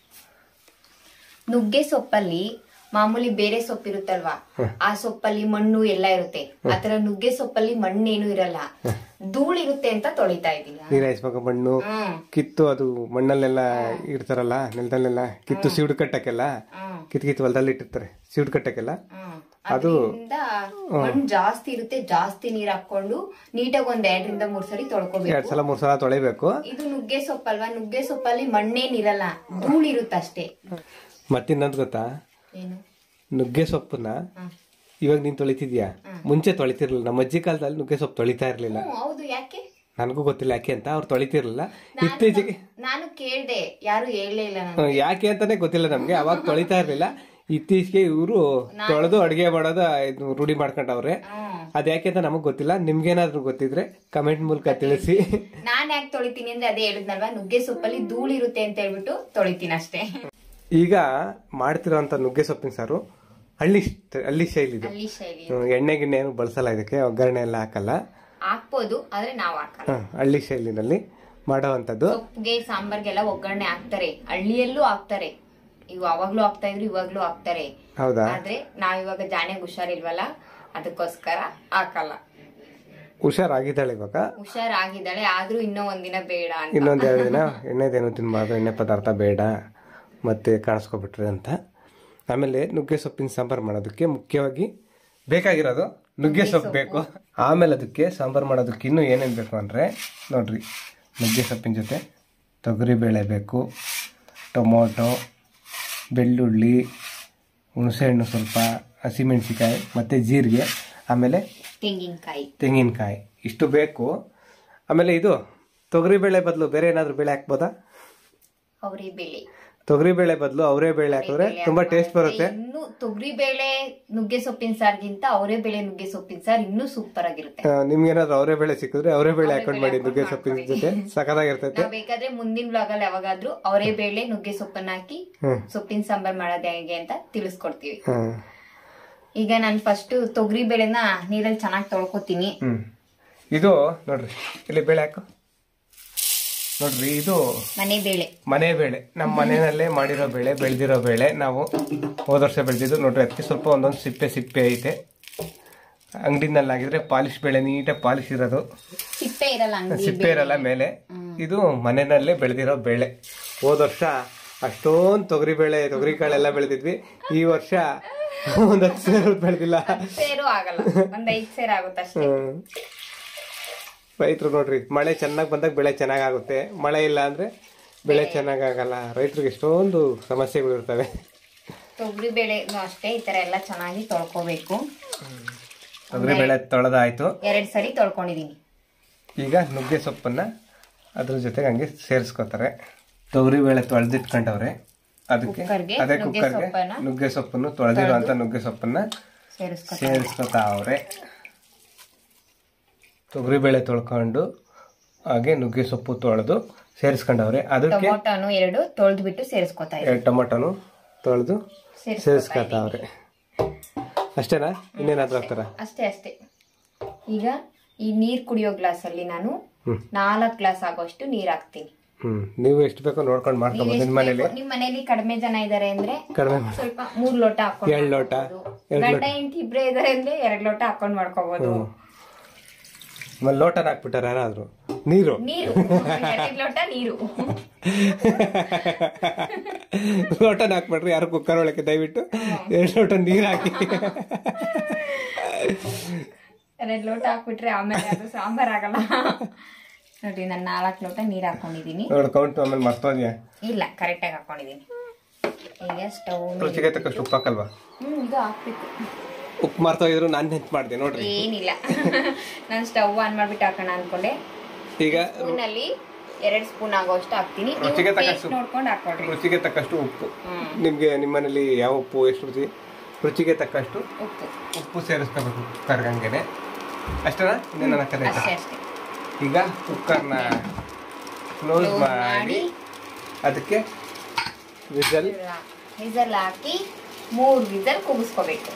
ನುಗ್ಗೆ ಸೊಪ್ಪಲ್ಲಿ ಮಾಮೂಲಿ ಬೇರೆ ಸೊಪ್ಪಿರುತ್ತಲ್ವಾ ಆ ಸೊಪ್ಪಲ್ಲಿ ಮಣ್ಣು ಎಲ್ಲ ಇರುತ್ತೆ ಆತರ ನುಗ್ಗೆ ಸೊಪ್ಪಲ್ಲಿ ಮಣ್ಣೇನು ಇರಲ್ಲ ಧೂಳಿರುತ್ತೆ ಅಂತ ತೊಳಿತಾ ಇದ್ದೀನಿ ನೀರ್ ಹಾಯಿಸ್ಬೇಕು ಮಣ್ಣು ಹ್ಮ್ ಕಿತ್ತು ಅದು ಮಣ್ಣಲ್ಲೆಲ್ಲ ಇಡ್ತಾರಲ್ಲ ನೆಲದಲ್ಲೆಲ್ಲ ಕಿತ್ತು ಸೀಡು ಕಟ್ಟಕ್ಕೆಲ್ಲ ಹ್ಮ್ ಕಿತ್ ಕಿತ್ತು ಹೊಲದಲ್ಲಿ ಇಟ್ಟಿರ್ತಾರೆ ಸೀಡು ಕಟ್ಟಕ್ಕೆಲ್ಲ ಹ್ಮ್ ಅದರಿಂದ ಮಣ್ಣು ಜಾಸ್ತಿ ಇರುತ್ತೆ ಜಾಸ್ತಿ ನೀರ್ ಹಾಕೊಂಡು ನೀಟಾಗಿ ಒಂದ್ ಎರಡರಿಂದ ಮೂರ್ ಸರಿ ತೊಳ್ಕೊಬೇಕು ಎರಡ್ ಸಲ ಮೂರ್ ಸಲ ತೊಳಿಬೇಕು ಇದು ನುಗ್ಗೆ ಸೊಪ್ಪಲ್ವಾ ನುಗ್ಗೆ ಸೊಪ್ಪಲ್ಲಿ ಮಣ್ಣೇನಿರಲ್ಲ ಧೂಳಿರುತ್ತಷ್ಟೇ ಮತ್ತಿನ್ನೊಂದು ಗೊತ್ತಾ ಏನು ನುಗ್ಗೆ ಸೊಪ್ಪನ್ನ ಹ್ಮ್. ಇವಾಗ ನೀನ್ ತೊಳಿತಿದ್ಯಾ ಮುಂಚೆ ತೊಳಿತಿರ್ಲಿಲ್ಲ ನಮ್ಮ ಅಜ್ಜಿ ಕಾಲದಲ್ಲಿ ನುಗ್ಗೆ ಸೊಪ್ಪು ತೊಳಿತಾ ಇರ್ಲಿಲ್ಲ ಹ್ಮ್, ಹೌದು ಯಾಕೆ ನನಗೂ ಗೊತ್ತಿಲ್ಲ ಯಾಕೆ ಅಂತ ಅವ್ರು ತೊಳಿತಿರ್ಲಿಲ್ಲ ಇತ್ತೀಚೆಗೆ ನಾನು ಕೇಳ್ದೆ ಯಾರು ಹೇಳಲೇ ಇಲ್ಲ ನಾನು ಹ್ಮ್, ಯಾಕೆ ಅಂತಾನೆ ಗೊತ್ತಿಲ್ಲ ನಮ್ಗೆ ಅವಾಗ ತೊಳಿತಾ ಇರ್ಲಿಲ್ಲ ಇತ್ತೀಚೆಗೆ ಇವರು ತೊಳೆದು ಅಡಿಗೆ ಮಾಡೋದ ಇದು ರೂಢಿ ಮಾಡ್ಕೊಂಡವ್ರೆ ಹ್ಮ್ ಅದ್ ಯಾಕೆ ಅಂತ ನಮಗ್ ಗೊತ್ತಿಲ್ಲ ನಿಮ್ಗೇನಾದ್ರೂ ಗೊತ್ತಿದ್ರೆ ಕಮೆಂಟ್ ಮೂಲಕ ತಿಳಿಸಿ ನಾನ್ ಯಾಕೆ ತೊಳಿತೀನಿ ಅಂದ್ರೆ ಅದೇ ಹೇಳಿದ್ನಲ್ವಾ ನುಗ್ಗೆ ಸೊಪ್ಪಲ್ಲಿ ಧೂಳಿರುತ್ತೆ ಅಂತ ಹೇಳ್ಬಿಟ್ಟು ತೊಳಿತೀನಿ ಅಷ್ಟೇ ಈಗ ಮಾಡ್ತಿರೋಂಥ ನುಗ್ಗೆ ಸೊಪ್ಪಿನ ಸಾರು ಹಳ್ಳಿ ಸ್ಟ- ಹಳ್ಳಿ ಶೈಲಿ ಇದು ಅಲ್ಲಿ ಶೈಲಿ ಹ್ಮ್, ಎಣ್ಣೆ ಗಿಣ್ಣೆ ಏನು ಬಳಸಲ್ಲ ಇದಕ್ಕೆ ಒಗ್ಗರಣೆ ಎಲ್ಲ ಹಾಕಲ್ಲ ಹಾಕ್ಬೋದು ಆದ್ರೆ ನಾವ್ ಹಾಕಲ್ಲ ಹ್ಮ್, ಹಳ್ಳಿ ಶೈಲಿನಲ್ಲಿ ಮಾಡೋವಂಥದ್ದು ಸೊಪ್ಪಿಗೆ ಸಾಂಬಾರ್ಗೆಲ್ಲ ಒಗ್ಗರಣೆ ಹಾಕ್ತಾರೆ ಹಳ್ಳಿಯಲ್ಲೂ ಹಾಕ್ತಾರೆ ಇವ್ ಅವಾಗ್ಲೂ ಹಾಕ್ತಾ ಇದ್ರು ಇವಾಗ್ಲೂ ಹಾಕ್ತಾರೆ ಹೌದಾ ಆದ್ರೆ ನಾವ್ ಇವಾಗ ಜಾಣ್ಯಾಗ ಹುಷಾರಿಲ್ವಲ್ಲ ಅದಕ್ಕೋಸ್ಕರ ಹಾಕಲ್ಲ ಹುಷಾರಾಗಿದ್ದಾಳೆ ಇವಾಗ ಹುಷಾರಾಗಿದ್ದಾಳೆ ಆದ್ರೂ ಇನ್ನೂ ಒಂದಿನ ಬೇಡ ಅಂತ ಇನ್ನೊಂದ್ ಎರಡು ದಿನ ಎಣ್ಣೆದೇನು ತಿನ್ಬಾರ್ದು ಎಣ್ಣೆ ಪದಾರ್ಥ ಬೇಡ ಮತ್ತೆ ಕಾಣಿಸ್ಕೊಬಿಟ್ರಿ ಅಂತ ಆಮೇಲೆ ನುಗ್ಗೆ ಸೊಪ್ಪಿನ ಸಾಂಬಾರ್ ಮಾಡೋದಕ್ಕೆ ಮುಖ್ಯವಾಗಿ ಬೇಕಾಗಿರೋದು ನುಗ್ಗೆ ಸೊಪ್ಪು ಬೇಕು ಆಮೇಲೆ ಅದಕ್ಕೆ ಸಾಂಬಾರ್ ಮಾಡೋದಕ್ಕೆ ಇನ್ನೂ ಏನೇನು ಬೇಕು ಅಂದರೆ ನೋಡ್ರಿ ನುಗ್ಗೆ ಸೊಪ್ಪಿನ ಜೊತೆ ತೊಗರಿಬೇಳೆ ಬೇಕು ಟೊಮೊಟೊ ಬೆಳ್ಳುಳ್ಳಿ ಹುಣಸೆಹಣ್ಣು ಸ್ವಲ್ಪ ಹಸಿಮೆಣಸಿಕಾಯಿ ಮತ್ತು ಜೀರಿಗೆ ಆಮೇಲೆ ತೆಂಗಿನಕಾಯಿ ತೆಂಗಿನಕಾಯಿ ಇಷ್ಟು ಬೇಕು ಆಮೇಲೆ ಇದು ತೊಗರಿಬೇಳೆ ಬದಲು ಬೇರೆ ಏನಾದರೂ ಬೇಳೆ ಹಾಕ್ಬೋದಾ ಅವರಿ ಬೇಳೆ ತೊಗರಿಬೇಳೆ ಬದಲು ಅವರೇ ಬೇಳೆ ಹಾಕಿದ್ರೆ ತುಂಬಾ ಟೇಸ್ಟ್ ಬರುತ್ತೆ ಇನ್ನು ತೊಗರಿ ಬೇಳೆ ನುಗ್ಗೆ ಸೊಪ್ಪಿನ ಸಾರ್ಗಿಂತ ಅವರೇ ಬೇಳೆ ನುಗ್ಗೆ ಸೊಪ್ಪಿನ ಸಾರ್ ಇನ್ನೂ ಸೂಪರ್ ಆಗಿರುತ್ತೆ ಆ, ನಿಮ್ಗೇನಾದ್ರು ಅವರೇ ಬೇಳೆ ಸಿಕ್ಕಿದ್ರೆ ಅವರೇ ಬೇಳೆ ಹಾಕೊಂಡು ಮಾಡಿ ನುಗ್ಗೆ ಸೊಪ್ಪಿನ ಜೊತೆ ಸಖತ್ತಾಗಿರ್ತೈತೆ ನಾವ್ ಬೇಕಾದ್ರೆ ಮುಂದಿನ ಬ್ಲಾಗ್ ಅಲ್ಲಿ ಯಾವಾಗಾದ್ರೂ ಅವರೇ ಬೇಳೆ ನುಗ್ಗೆ ಸೊಪ್ಪನ್ನ ಹಾಕಿ ಹ್ಮ್. ಸೊಪ್ಪಿನ ಸಾಂಬಾರ್ ಮಾಡೋದು ಹೇಗೆ ಅಂತ ತಿಳಿಸ್ಕೊಡ್ತೀವಿ ಹ್ಮ್ ಈಗ ನಾನು ಫಸ್ಟ್ ತೊಗರಿ ಬೇಳೆನ ನೀರಲ್ಲಿ ಚೆನ್ನಾಗಿ ತೊಳ್ಕೊತೀನಿ ಹ್ಮ್ ಇದು ನೋಡ್ರಿ ಇಲ್ಲಿ ಬೇಳೆ ಹಾಕು ನೋಡ್ರಿ ಇದು ಮನೆ ಬೇಳೆ ಮನೆ ಬೇಳೆ ನಮ್ಮ ಮನೆಯಲ್ಲೇ ಮಾಡಿರೋ ಬೇಳೆ ಬೆಳೆದಿರೋ ಬೇಳೆ ನಾವು ಹೋದ ವರ್ಷ ಬೆಳೆದಿದ್ದು ನೋಡ್ರಿ ಅದಕ್ಕೆ ಸ್ವಲ್ಪ ಒಂದೊಂದು ಸಿಪ್ಪೆ ಸಿಪ್ಪೆ ಐತೆ ಅಂಗಡಿನಲ್ಲಾಗಿದ್ರೆ ಪಾಲಿಶ್ ಬೇಳೆ ನೀಟಾಗಿ ಪಾಲಿಶ್ ಇರೋದು ಸಿಪ್ಪೆ ಇರಲ್ಲ ಅಂಗಡಿ ಸಿಪ್ಪೆ ಇರಲ್ಲ ಮೇಲೆ ಇದು ಮನೆಯಲ್ಲೇ ಬೆಳೆದಿರೋ ಬೇಳೆ ಹೋದ ವರ್ಷ ಅಷ್ಟೊಂದು ತೊಗರಿಬೇಳೆ ತೊಗರಿ ಕಾಳೆಲ್ಲ ಬೆಳೆದಿದ್ವಿ ಈ ವರ್ಷ ಒಂದ್ ಹತ್ತು ಸೇರು ಬೆಳೆದಿಲ್ಲ ಸೇರು ಆಗಲ್ಲ ಒಂದ್ ಐದ್ ಸೇರ್ ಆಗುತ್ತೆ ಅಷ್ಟೇ ರೈತರು ನೋಡ್ರಿ ಮಳೆ ಚೆನ್ನಾಗಿ ಬಂದಾಗ ಬೆಳೆ ಚೆನ್ನಾಗಾಗುತ್ತೆ ಮಳೆ ಇಲ್ಲ ಅಂದ್ರೆ ಬೆಳೆ ಚೆನ್ನಾಗಾಗಲ್ಲ ರೈತರಿಗೆ ಎಷ್ಟೊಂದು ಸಮಸ್ಯೆಗಳು ಇರ್ತವೆ ತೊಗರಿ ಬೇಳೆನು ಅಷ್ಟೇ ಈ ತರ ಎಲ್ಲ ಚೆನ್ನಾಗಿ ತೊಳ್ಕೊಬೇಕು ತೊಗರಿ ಬೇಳೆ ತೊಳೆದಾಯ್ತು ಎರಡ್ ಸರಿ ತೊಳ್ಕೊಂಡಿದೀನಿ ಈಗ ನುಗ್ಗೆ ಸೊಪ್ಪನ್ನ ಅದ್ರ ಜೊತೆಗೆ ಹಂಗೆ ಸೇರಿಸ್ಕೋತಾರೆ ತೊಗರಿ ಬೇಳೆ ತೊಳೆದಿಟ್ಕೊಂಡವ್ರೆ ಅದಕ್ಕೆ ಕುಕ್ಕರ್ಗೆ ಅದೇ ನುಗ್ಗೆ ಕುಕ್ಕರ್ಗೆ ಸೊಪ್ಪನ್ನ ನುಗ್ಗೆ ಸೊಪ್ಪನ್ನು ತೊಳೆದಿರುವಂತ ನುಗ್ಗೆ ಸೊಪ್ಪನ್ನ ಸೇರಿಸ್ಕೊ ಸೇರಿಸ್ಕೊತಾವ್ರೆ ತೊಗರಿ ಬೇಳೆ ತೊಳ್ಕೊಂಡು ಹಾಗೆ ನುಗ್ಗೆ ಸೊಪ್ಪು ತೊಳೆದು ಸೇರಿಸ್ಕೊಂಡವ್ರೆ ಅದಕ್ಕೆ ಟೊಮೊಟೊನು ಎರಡು ತೊಳ್ದು ಬಿಟ್ಟು ಸೇರಿಸ್ಕೊತಾ ಇದ್ದೀನಿ ಎರಡು ಟೊಮೊಟೊನು ತೊಳೆದು ಸೇರಿಸ್ಕೊತಾ ಸೇರಿಸ್ಕೊತಾವ್ರೆ ಅಷ್ಟೇನಾ ಇನ್ನೇನಾದ್ರೂ ಹಾಕ್ತಾರ ಅಷ್ಟೇ ಅಷ್ಟೇ ಈಗ ಈ ನೀರ್ ಕುಡಿಯೋ ಗ್ಲಾಸ್ ಅಲ್ಲಿ ನಾನು ಹ್ಮ್. ನಾಲ್ಕು ಗ್ಲಾಸ್ ಆಗೋಷ್ಟು ನೀರ್ ಹಾಕ್ತೀನಿ ಹ್ಮ್ ನೀವು ಎಷ್ಟು ಬೇಕೋ ನೋಡ್ಕೊಂಡು ಮಾಡ್ಕೊಬೋದು ನಿಮ್ಮ ಮನೇಲಿ ನಿಮ್ ಮನೇಲಿ ಕಡಿಮೆ ಜನ ಇದಾರೆ ಅಂದ್ರೆ ಕಡಿಮೆ ಮಾಡಿ ಸ್ವಲ್ಪ ಮೂರ್ ಲೋಟ ಹಾಕೊಂಡು ಎರಡ್ ಲೋಟ ಎರಡ್ ಗಂಡ ಹೆಂಡತಿ ಇಬ್ರೇ ಇದಾರೆ ಅಂದ್ರೆ ಎರಡ್ ಲೋಟ ಹಾಕೊಂಡ್ ಮಾಡ್ಕೋಬಹುದು ಆಮೇಲೆ ಲೋಟನ ಹಾಕ್ಬಿಟ್ಟಾರ ಯಾರಾದ್ರು ನೀರು ನೀರು ಎರಡ್ ಲೋಟ ನೀರು ಲೋಟನ ಹಾಕ್ಬಿಟ್ರಿ ಯಾರು ಕುಕ್ಕರ್ ಒಳಗೆ ದಯವಿಟ್ಟು ಎರಡು ಲೋಟ ನೀರು ಹಾಕಿ ಎರಡ್ ಲೋಟ ಹಾಕ್ಬಿಟ್ರೆ ಆಮೇಲೆ ಅದು ಸಾಂಬಾರ್ ಆಗಲ್ಲ ನೋಡಿ ನಾನು ನಾಲ್ಕು ಲೋಟ ನೀರ್ ಹಾಕೊಂಡಿದೀನಿ ನೋಡು ಕೌಂಟ್ ಆಮೇಲೆ ಮರ್ತೋದ್ಯಾ ಇಲ್ಲ ಕರೆಕ್ಟ್ ಆಗಿ ಹಾಕೊಂಡಿದೀನಿ ಈಗ ಸ್ಟವ್ ರುಚಿಗೆ ತಕ್ಕಷ್ಟು ಉಪ್ಪು ಹಾಕಲ್ವಾ ಹ್ಮ್ ಇದು ಹಾಕ್ಬೇಕು ಉಪ್ಪು ಮರ್ತೋಗಿದ್ರು ನಾನು ನೆನ್ಪು ಮಾಡಿದೆ ನೋಡ್ರಿ ಏನಿಲ್ಲ ನಾನು ಸ್ಟವ್ ಆನ್ ಮಾಡ್ಬಿಟ್ಟು ಹಾಕೋಣ ಅನ್ಕೊಂಡೆ ಈಗ ಸ್ಪೂನಲ್ಲಿ ಎರಡ್ ಸ್ಪೂನ್ ಆಗೋಷ್ಟು ಹಾಕ್ತೀನಿ ನೀವು ರುಚಿಗೆ ಟೇಸ್ಟ್ ತಕ್ಕಷ್ಟು. ನೋಡ್ಕೊಂಡು ಹಾಕೊಳ್ರಿ ರುಚಿಗೆ ತಕ್ಕಷ್ಟು ಉಪ್ಪು ಹ್ಮ್ ನಿಮ್ಗೆ ನಿಮ್ಮನೇಲಿ ಯಾವ ಉಪ್ಪು ಎಷ್ಟು ರುಚಿ ರುಚಿಗೆ ತಕ್ಕಷ್ಟು ಉಪ್ಪು ಉಪ್ಪು ಸೇರಿಸ್ಕೋಬೇಕು ಕುಕ್ಕರ್ಗೆ ಹಂಗೇನೆ ಅಷ್ಟೇನಾ ಇನ್ನೇನ ಕರೆ ಅಷ್ಟೇ ಅಷ್ಟೇ ಈಗ ಕುಕ್ಕರ್ನ ಕ್ಲೋಸ್ Close ಮಾಡಿ ಮಾಡಿ ಅದಕ್ಕೆ ವಿಸಲ್ ವಿಸಲ್ ಹಾಕಿ ಮೂರ್ ವಿಸಲ್ ಕೂಗಿಸ್ಕೋಬೇಕು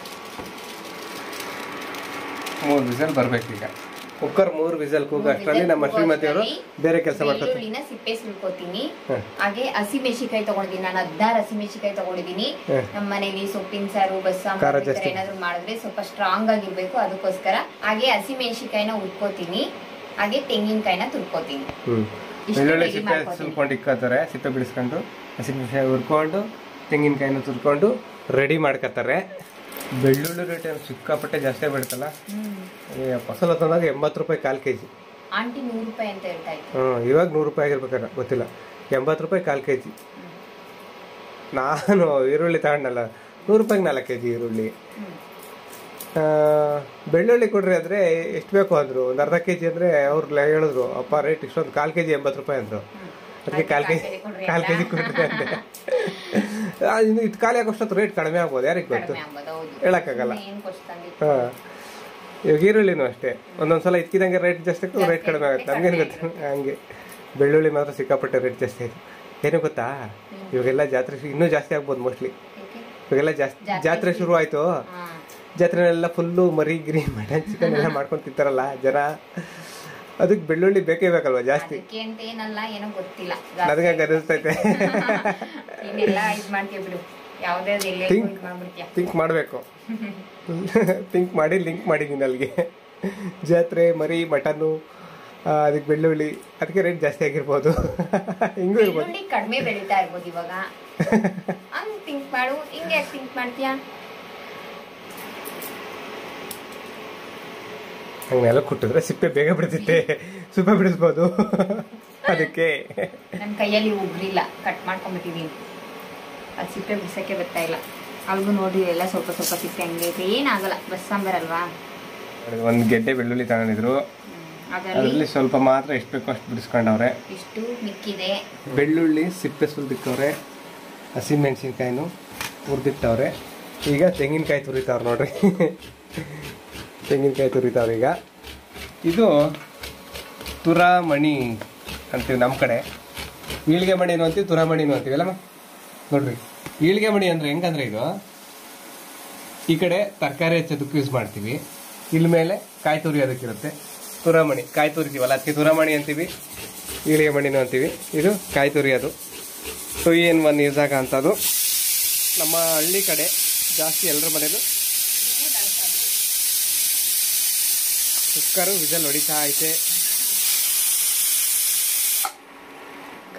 ಮೂರು ವಿಸಲ್ ಬರ್ಬೇಕು ಈಗ ಕುಕ್ಕರ್ ಮೂರು ವಿಸಲ್ ಕೂಗ ಅಷ್ಟರಲ್ಲಿ ನಮ್ಮ ಶ್ರೀಮತಿ ಅವರು ಬೇರೆ ಕೆಲಸ ಮಾಡ್ತಾರೆ ಬೆಳ್ಳುಳ್ಳಿನ ಸಿಪ್ಪೆ ಸುಲ್ಕೋತೀನಿ ಹ್ಮ್. ಹಾಗೆ ಹಸಿಮೆಣಸಿಕಾಯಿ ತಗೊಂಡಿದ್ದೀನಿ ನಾನು ಹದಿನಾರು ಹಸಿಮೆಣಸಿಕಾಯಿ ತಗೊಂಡಿದ್ದೀನಿ ಹ್ಮ್. ನಮ್ಮ ಮನೇಲಿ ಸೊಪ್ಪಿನ ಸಾರು ಖಾರ ಬಸ್ಸಾಂಬಾರು ಈ ತರ ಜಾಸ್ತಿ. ಏನಾದ್ರು ಮಾಡಿದ್ರೆ ಸ್ವಲ್ಪ ಸ್ಟ್ರಾಂಗ್ ಆಗಿರ್ಬೇಕು ಅದಕ್ಕೋಸ್ಕರ ಹಾಗೆ ಹಸಿಮೆಣಸಿಕಾಯಿನ ಉಟ್ಕೋತೀನಿ ಹಾಗೆ ತೆಂಗಿನಕಾಯಿನ ತುರ್ಕೋತೀನಿ ಹ್ಮ್ ಇಷ್ಟು ಬೆಳ್ಳುಳ್ಳಿ ready ಸಿಪ್ಪೆ ಮಾಡ್ಕೊತೀನಿ. ಸುಲ್ಕೊಂಡು ಇಕ್ಕೋತಾರೆ ಸಿಪ್ಪೆ ಬಿಡಿಸ್ಕೊಂಡು ಹಸಿಮೆಣಸಿನಕಾಯಿ ಹುರ್ಕೊಂಡು ತೆಂಗಿನಕಾಯಿನ ತುರ್ಕೊಂಡು ರೆಡಿ ಮಾಡ್ಕೋತಾರೆ ಬೆಳ್ಳುಳ್ಳಿ ರೇಟ್ ಏನು ಸಿಕ್ಕಾಪಟ್ಟೆ ಜಾಸ್ತಿ ಬೀಳ್ತಲ್ಲ ಫಸಲ ತಂದಾಗ ಎಂಬತ್ತು ರೂಪಾಯಿ ಕಾಲು ಕೆ ಜಿ ಆಂಟಿ ನೂರು ರೂಪಾಯಿ ಅಂತ ಹೇಳ್ತಾ ಇತ್ತು ಹ್ಞೂ ಇವಾಗ ನೂರು ರೂಪಾಯಿ ಆಗಿರ್ಬೇಕಾರೆ ಗೊತ್ತಿಲ್ಲ ಎಂಬತ್ತು ರೂಪಾಯಿ ಕಾಲು ಕೆ ಜಿ ನಾನು ಈರುಳ್ಳಿ ತಗೊಂಡಲ್ಲ ನೂರು ರೂಪಾಯಿಗೆ ನಾಲ್ಕು ಕೆ ಜಿ ಈರುಳ್ಳಿ ಹ್ಮ್. ಆ, ಬೆಳ್ಳುಳ್ಳಿ ಕೊಡ್ರಿ ಅಂದ್ರೆ ಎಷ್ಟು ಬೇಕು ಅಂದ್ರು ಒಂದು ಅರ್ಧ ಕೆ ಜಿ ಅಂದ್ರೆ ಅವ್ರು ಹೇಳಿದ್ರು ಅಪ್ಪ ರೇಟ್ ಇಷ್ಟೊಂದು ಕಾಲು ಕೆ ಜಿ ಎಂಬತ್ತು ರೂಪಾಯಿ ಅಂದ್ರು ಅದಕ್ಕೆ ಕಾಲು ಕೆ ಜಿ ಕಾಲು ಕೆ ಜಿ ಕೊಡ್ರಿ ಅಂದೆ ಆ, ಇನ್ನು ಇದು ಖಾಲಿ ಆಗೋಷ್ಟೊತ್ತು ರೇಟ್ ಕಡಿಮೆ ಆಗ್ಬೋದು ಯಾರಿಗೆ ಗೊತ್ತು ಕಡಿಮೆ ಆಗ್ಬೋದು ಹೌದು ಹೇಳಕ್ಕಾಗಲ್ಲ ಏನ್ ಕೊಟ್ಟು ತಂದಿತ್ತು ಹಾ ಇವಾಗ ಈರುಳ್ಳಿನೂ ಅಷ್ಟೇ ಒಂದೊಂದ್ಸಲ ಇದ್ಕಿದಂಗೆ ರೇಟ್ ಜಾಸ್ತಿ ಆಗುತ್ತೆ ರೇಟ್ ಕಡಿಮೆ ಆಗುತ್ತೆ ನಮ್ಗೇನು ಗೊತ್ತು ಹಂಗೆ ಬೆಳ್ಳುಳ್ಳಿ ಮಾತ್ರ ಸಿಕ್ಕಾಪಟ್ಟೆ ರೇಟ್ ಜಾಸ್ತಿ ಆಯ್ತು ಏನು ಗೊತ್ತಾ ಇವಾಗೆಲ್ಲ ಜಾತ್ರೆ ಶು- ಇನ್ನೂ ಜಾಸ್ತಿ ಆಗ್ಬೋದು ಮೋಸ್ಟ್ಲಿ ಏಕೆ? ಇವಾಗೆಲ್ಲ ಜಾಸ್ತಿ ಜಾತ್ರೆ ಶುರು ಆಯ್ತು ಹಾ. ಜಾತ್ರೆನೆಲ್ಲ ಫುಲ್ಲು ಮರಿ ಗಿರಿ ಮಟನ್ ಚಿಕನ್ ಎಲ್ಲ ಮಾಡ್ಕೊಂಡು ತಿಂತಾರಲ್ಲ ಜನ ಅದಕ್ಕೆ ಬೆಳ್ಳುಳ್ಳಿ ಬೇಕೇ ಬೇಕಲ್ವಾ ಜಾಸ್ತಿ ಅದಕ್ಕೆ ಅಂತ ಏನಲ್ಲ ಏನೋ ಗೊತ್ತಿಲ್ಲ ನನಗೆ ಹಂಗೆ ಅನಿಸ್ತೈತೆ ಇನ್ನೆಲ್ಲ ಇದ್ ಮಾಡ್ತೀಯ ಬಿಡು ಯಾವ್ದೇ ಎಲ್ಲೇ Think. ಇದ್ ಮಾಡ್ಬಿಡ್ತೀಯ ಥಿಂಕ್ ಮಾಡಬೇಕು ಥಿಂಕ್ ಮಾಡಿ ಲಿಂಕ್ ಮಾಡಿದ್ದೀನಿ ಅಲ್ಲಿಗೆ ಜಾತ್ರೆ ಮರಿ ಮಟನ್ನು ಅದಕ್ಕೆ ಬೆಳ್ಳುಳ್ಳಿ ಅದಕ್ಕೆ ರೇಟ್ ಜಾಸ್ತಿ ಆಗಿರ್ಬೋದು ಹಿಂಗೂ ಇರ್ಬೋದು ಬೆಳ್ಳುಳ್ಳಿ ಕಡಿಮೆ ಬೆಳೀತಾ ಇರ್ಬೋದು ಇವಾಗ ಹಂಗ್ ಥಿಂಕ್ ಮಾಡು ಹಿಂಗೆ ಯಾಕೆ ಥಿಂಕ್ ಮಾಡ್ತೀಯಾ ಹಂಗೆಲ್ಲ ಕುಟ್ಟಿದ್ರೆ ಸಿಪ್ಪೆ ಬೇಗ ಬಿಡ್ತಿತ್ತೆ ಸಿಪ್ಪೆ ಬಿಡಿಸ್ಬೋದು ಅದಕ್ಕೆ ನನ್ನ ಕೈಯಲ್ಲಿ ಉಗ್ರಿಲ್ಲ ಕಟ್ ಮಾಡ್ಕೊಂಡ್ಬಿಟ್ಟಿದೀನಿ ಅದು ಸಿಪ್ಪೆ ಬಿಡ್ಸಕ್ಕೆ ಬರ್ತಾ ಇಲ್ಲ ಅಲ್ಗೂ ನೋಡ್ರಿ ಎಲ್ಲ ಸ್ವಲ್ಪ ಸ್ವಲ್ಪ ಸಿಪ್ಪೆ ಹಂಗೆ ಐತೆ ಏನಾಗಲ್ಲ ಬಸ್ ಸಾಂಬಾರ್ ಅಲ್ವಾ ಒಂದು ಗೆಡ್ಡೆ ಬೆಳ್ಳುಳ್ಳಿ ತಗೊಂಡಿದ್ರು ಹ್ಮ್. ಅದರಲ್ಲಿ ಅದರಲ್ಲಿ ಸ್ವಲ್ಪ ಮಾತ್ರ ಎಷ್ಟು ಬೇಕೋ ಅಷ್ಟು ಬಿಡಿಸ್ಕೊಂಡವ್ರೆ ಇಷ್ಟು ಮಿಕ್ಕಿದೆ ಬೆಳ್ಳುಳ್ಳಿ ಸಿಪ್ಪೆ ಸುಲ್ದಿಕ್ಕವ್ರೆ ಹಸಿಮೆಣಸಿನ್ಕಾಯಿನೂ ಹುರಿದಿಟ್ಟವ್ರೆ ಈಗ ತೆಂಗಿನಕಾಯಿ ತುರಿತಾವ್ರೆ ನೋಡ್ರಿ ತೆಂಗಿನಕಾಯಿ ತುರಿತಾವ್ರೆ ಈಗ ಇದು ತುರಾಮಣಿ ಅಂತೀವಿ ನಮ್ಮ ಕಡೆ ಈಳ್ಗೆ ಮಣಿನೂ ಅಂತೀವಿ ತುರಾಮಣಿನೂ ಅಂತೀವಿ ಅಲ್ಲಮ್ಮ ನೋಡ್ರಿ ಈಳ್ಗೆ ಮಣಿ ಅಂದ್ರೆ ಹೆಂಗಂದ್ರೆ ಇದು ಈ ಕಡೆ ತರಕಾರಿ ಹೆಚ್ಚೋದಕ್ಕೆ ಯೂಸ್ ಮಾಡ್ತೀವಿ ಇಲ್ಲಿ ಮೇಲೆ ಕಾಯಿ ತುರಿಯೋದಕ್ಕಿರುತ್ತೆ ತುರಾಮಣಿ ಕಾಯಿ ತುರಿತೀವಲ್ಲ ಅದಕ್ಕೆ ತುರಾಮಣಿ ಅಂತೀವಿ ಈಳಿಗೆ ಮಣಿನೂ ಅಂತೀವಿ ಇದು ಕಾಯಿ ತುರಿಯೋದು ಟು ಇನ್ ಒನ್ ಯೂಸ್ ಆಗ ಅಂಥದ್ದು ನಮ್ಮ ಹಳ್ಳಿ ಕಡೆ ಜಾಸ್ತಿ ಎಲ್ಲರ ಮನೇಲೂ ಕುಕ್ಕರು ವಿಸಲ್ ಹೊಡಿತಾ ಐತೆ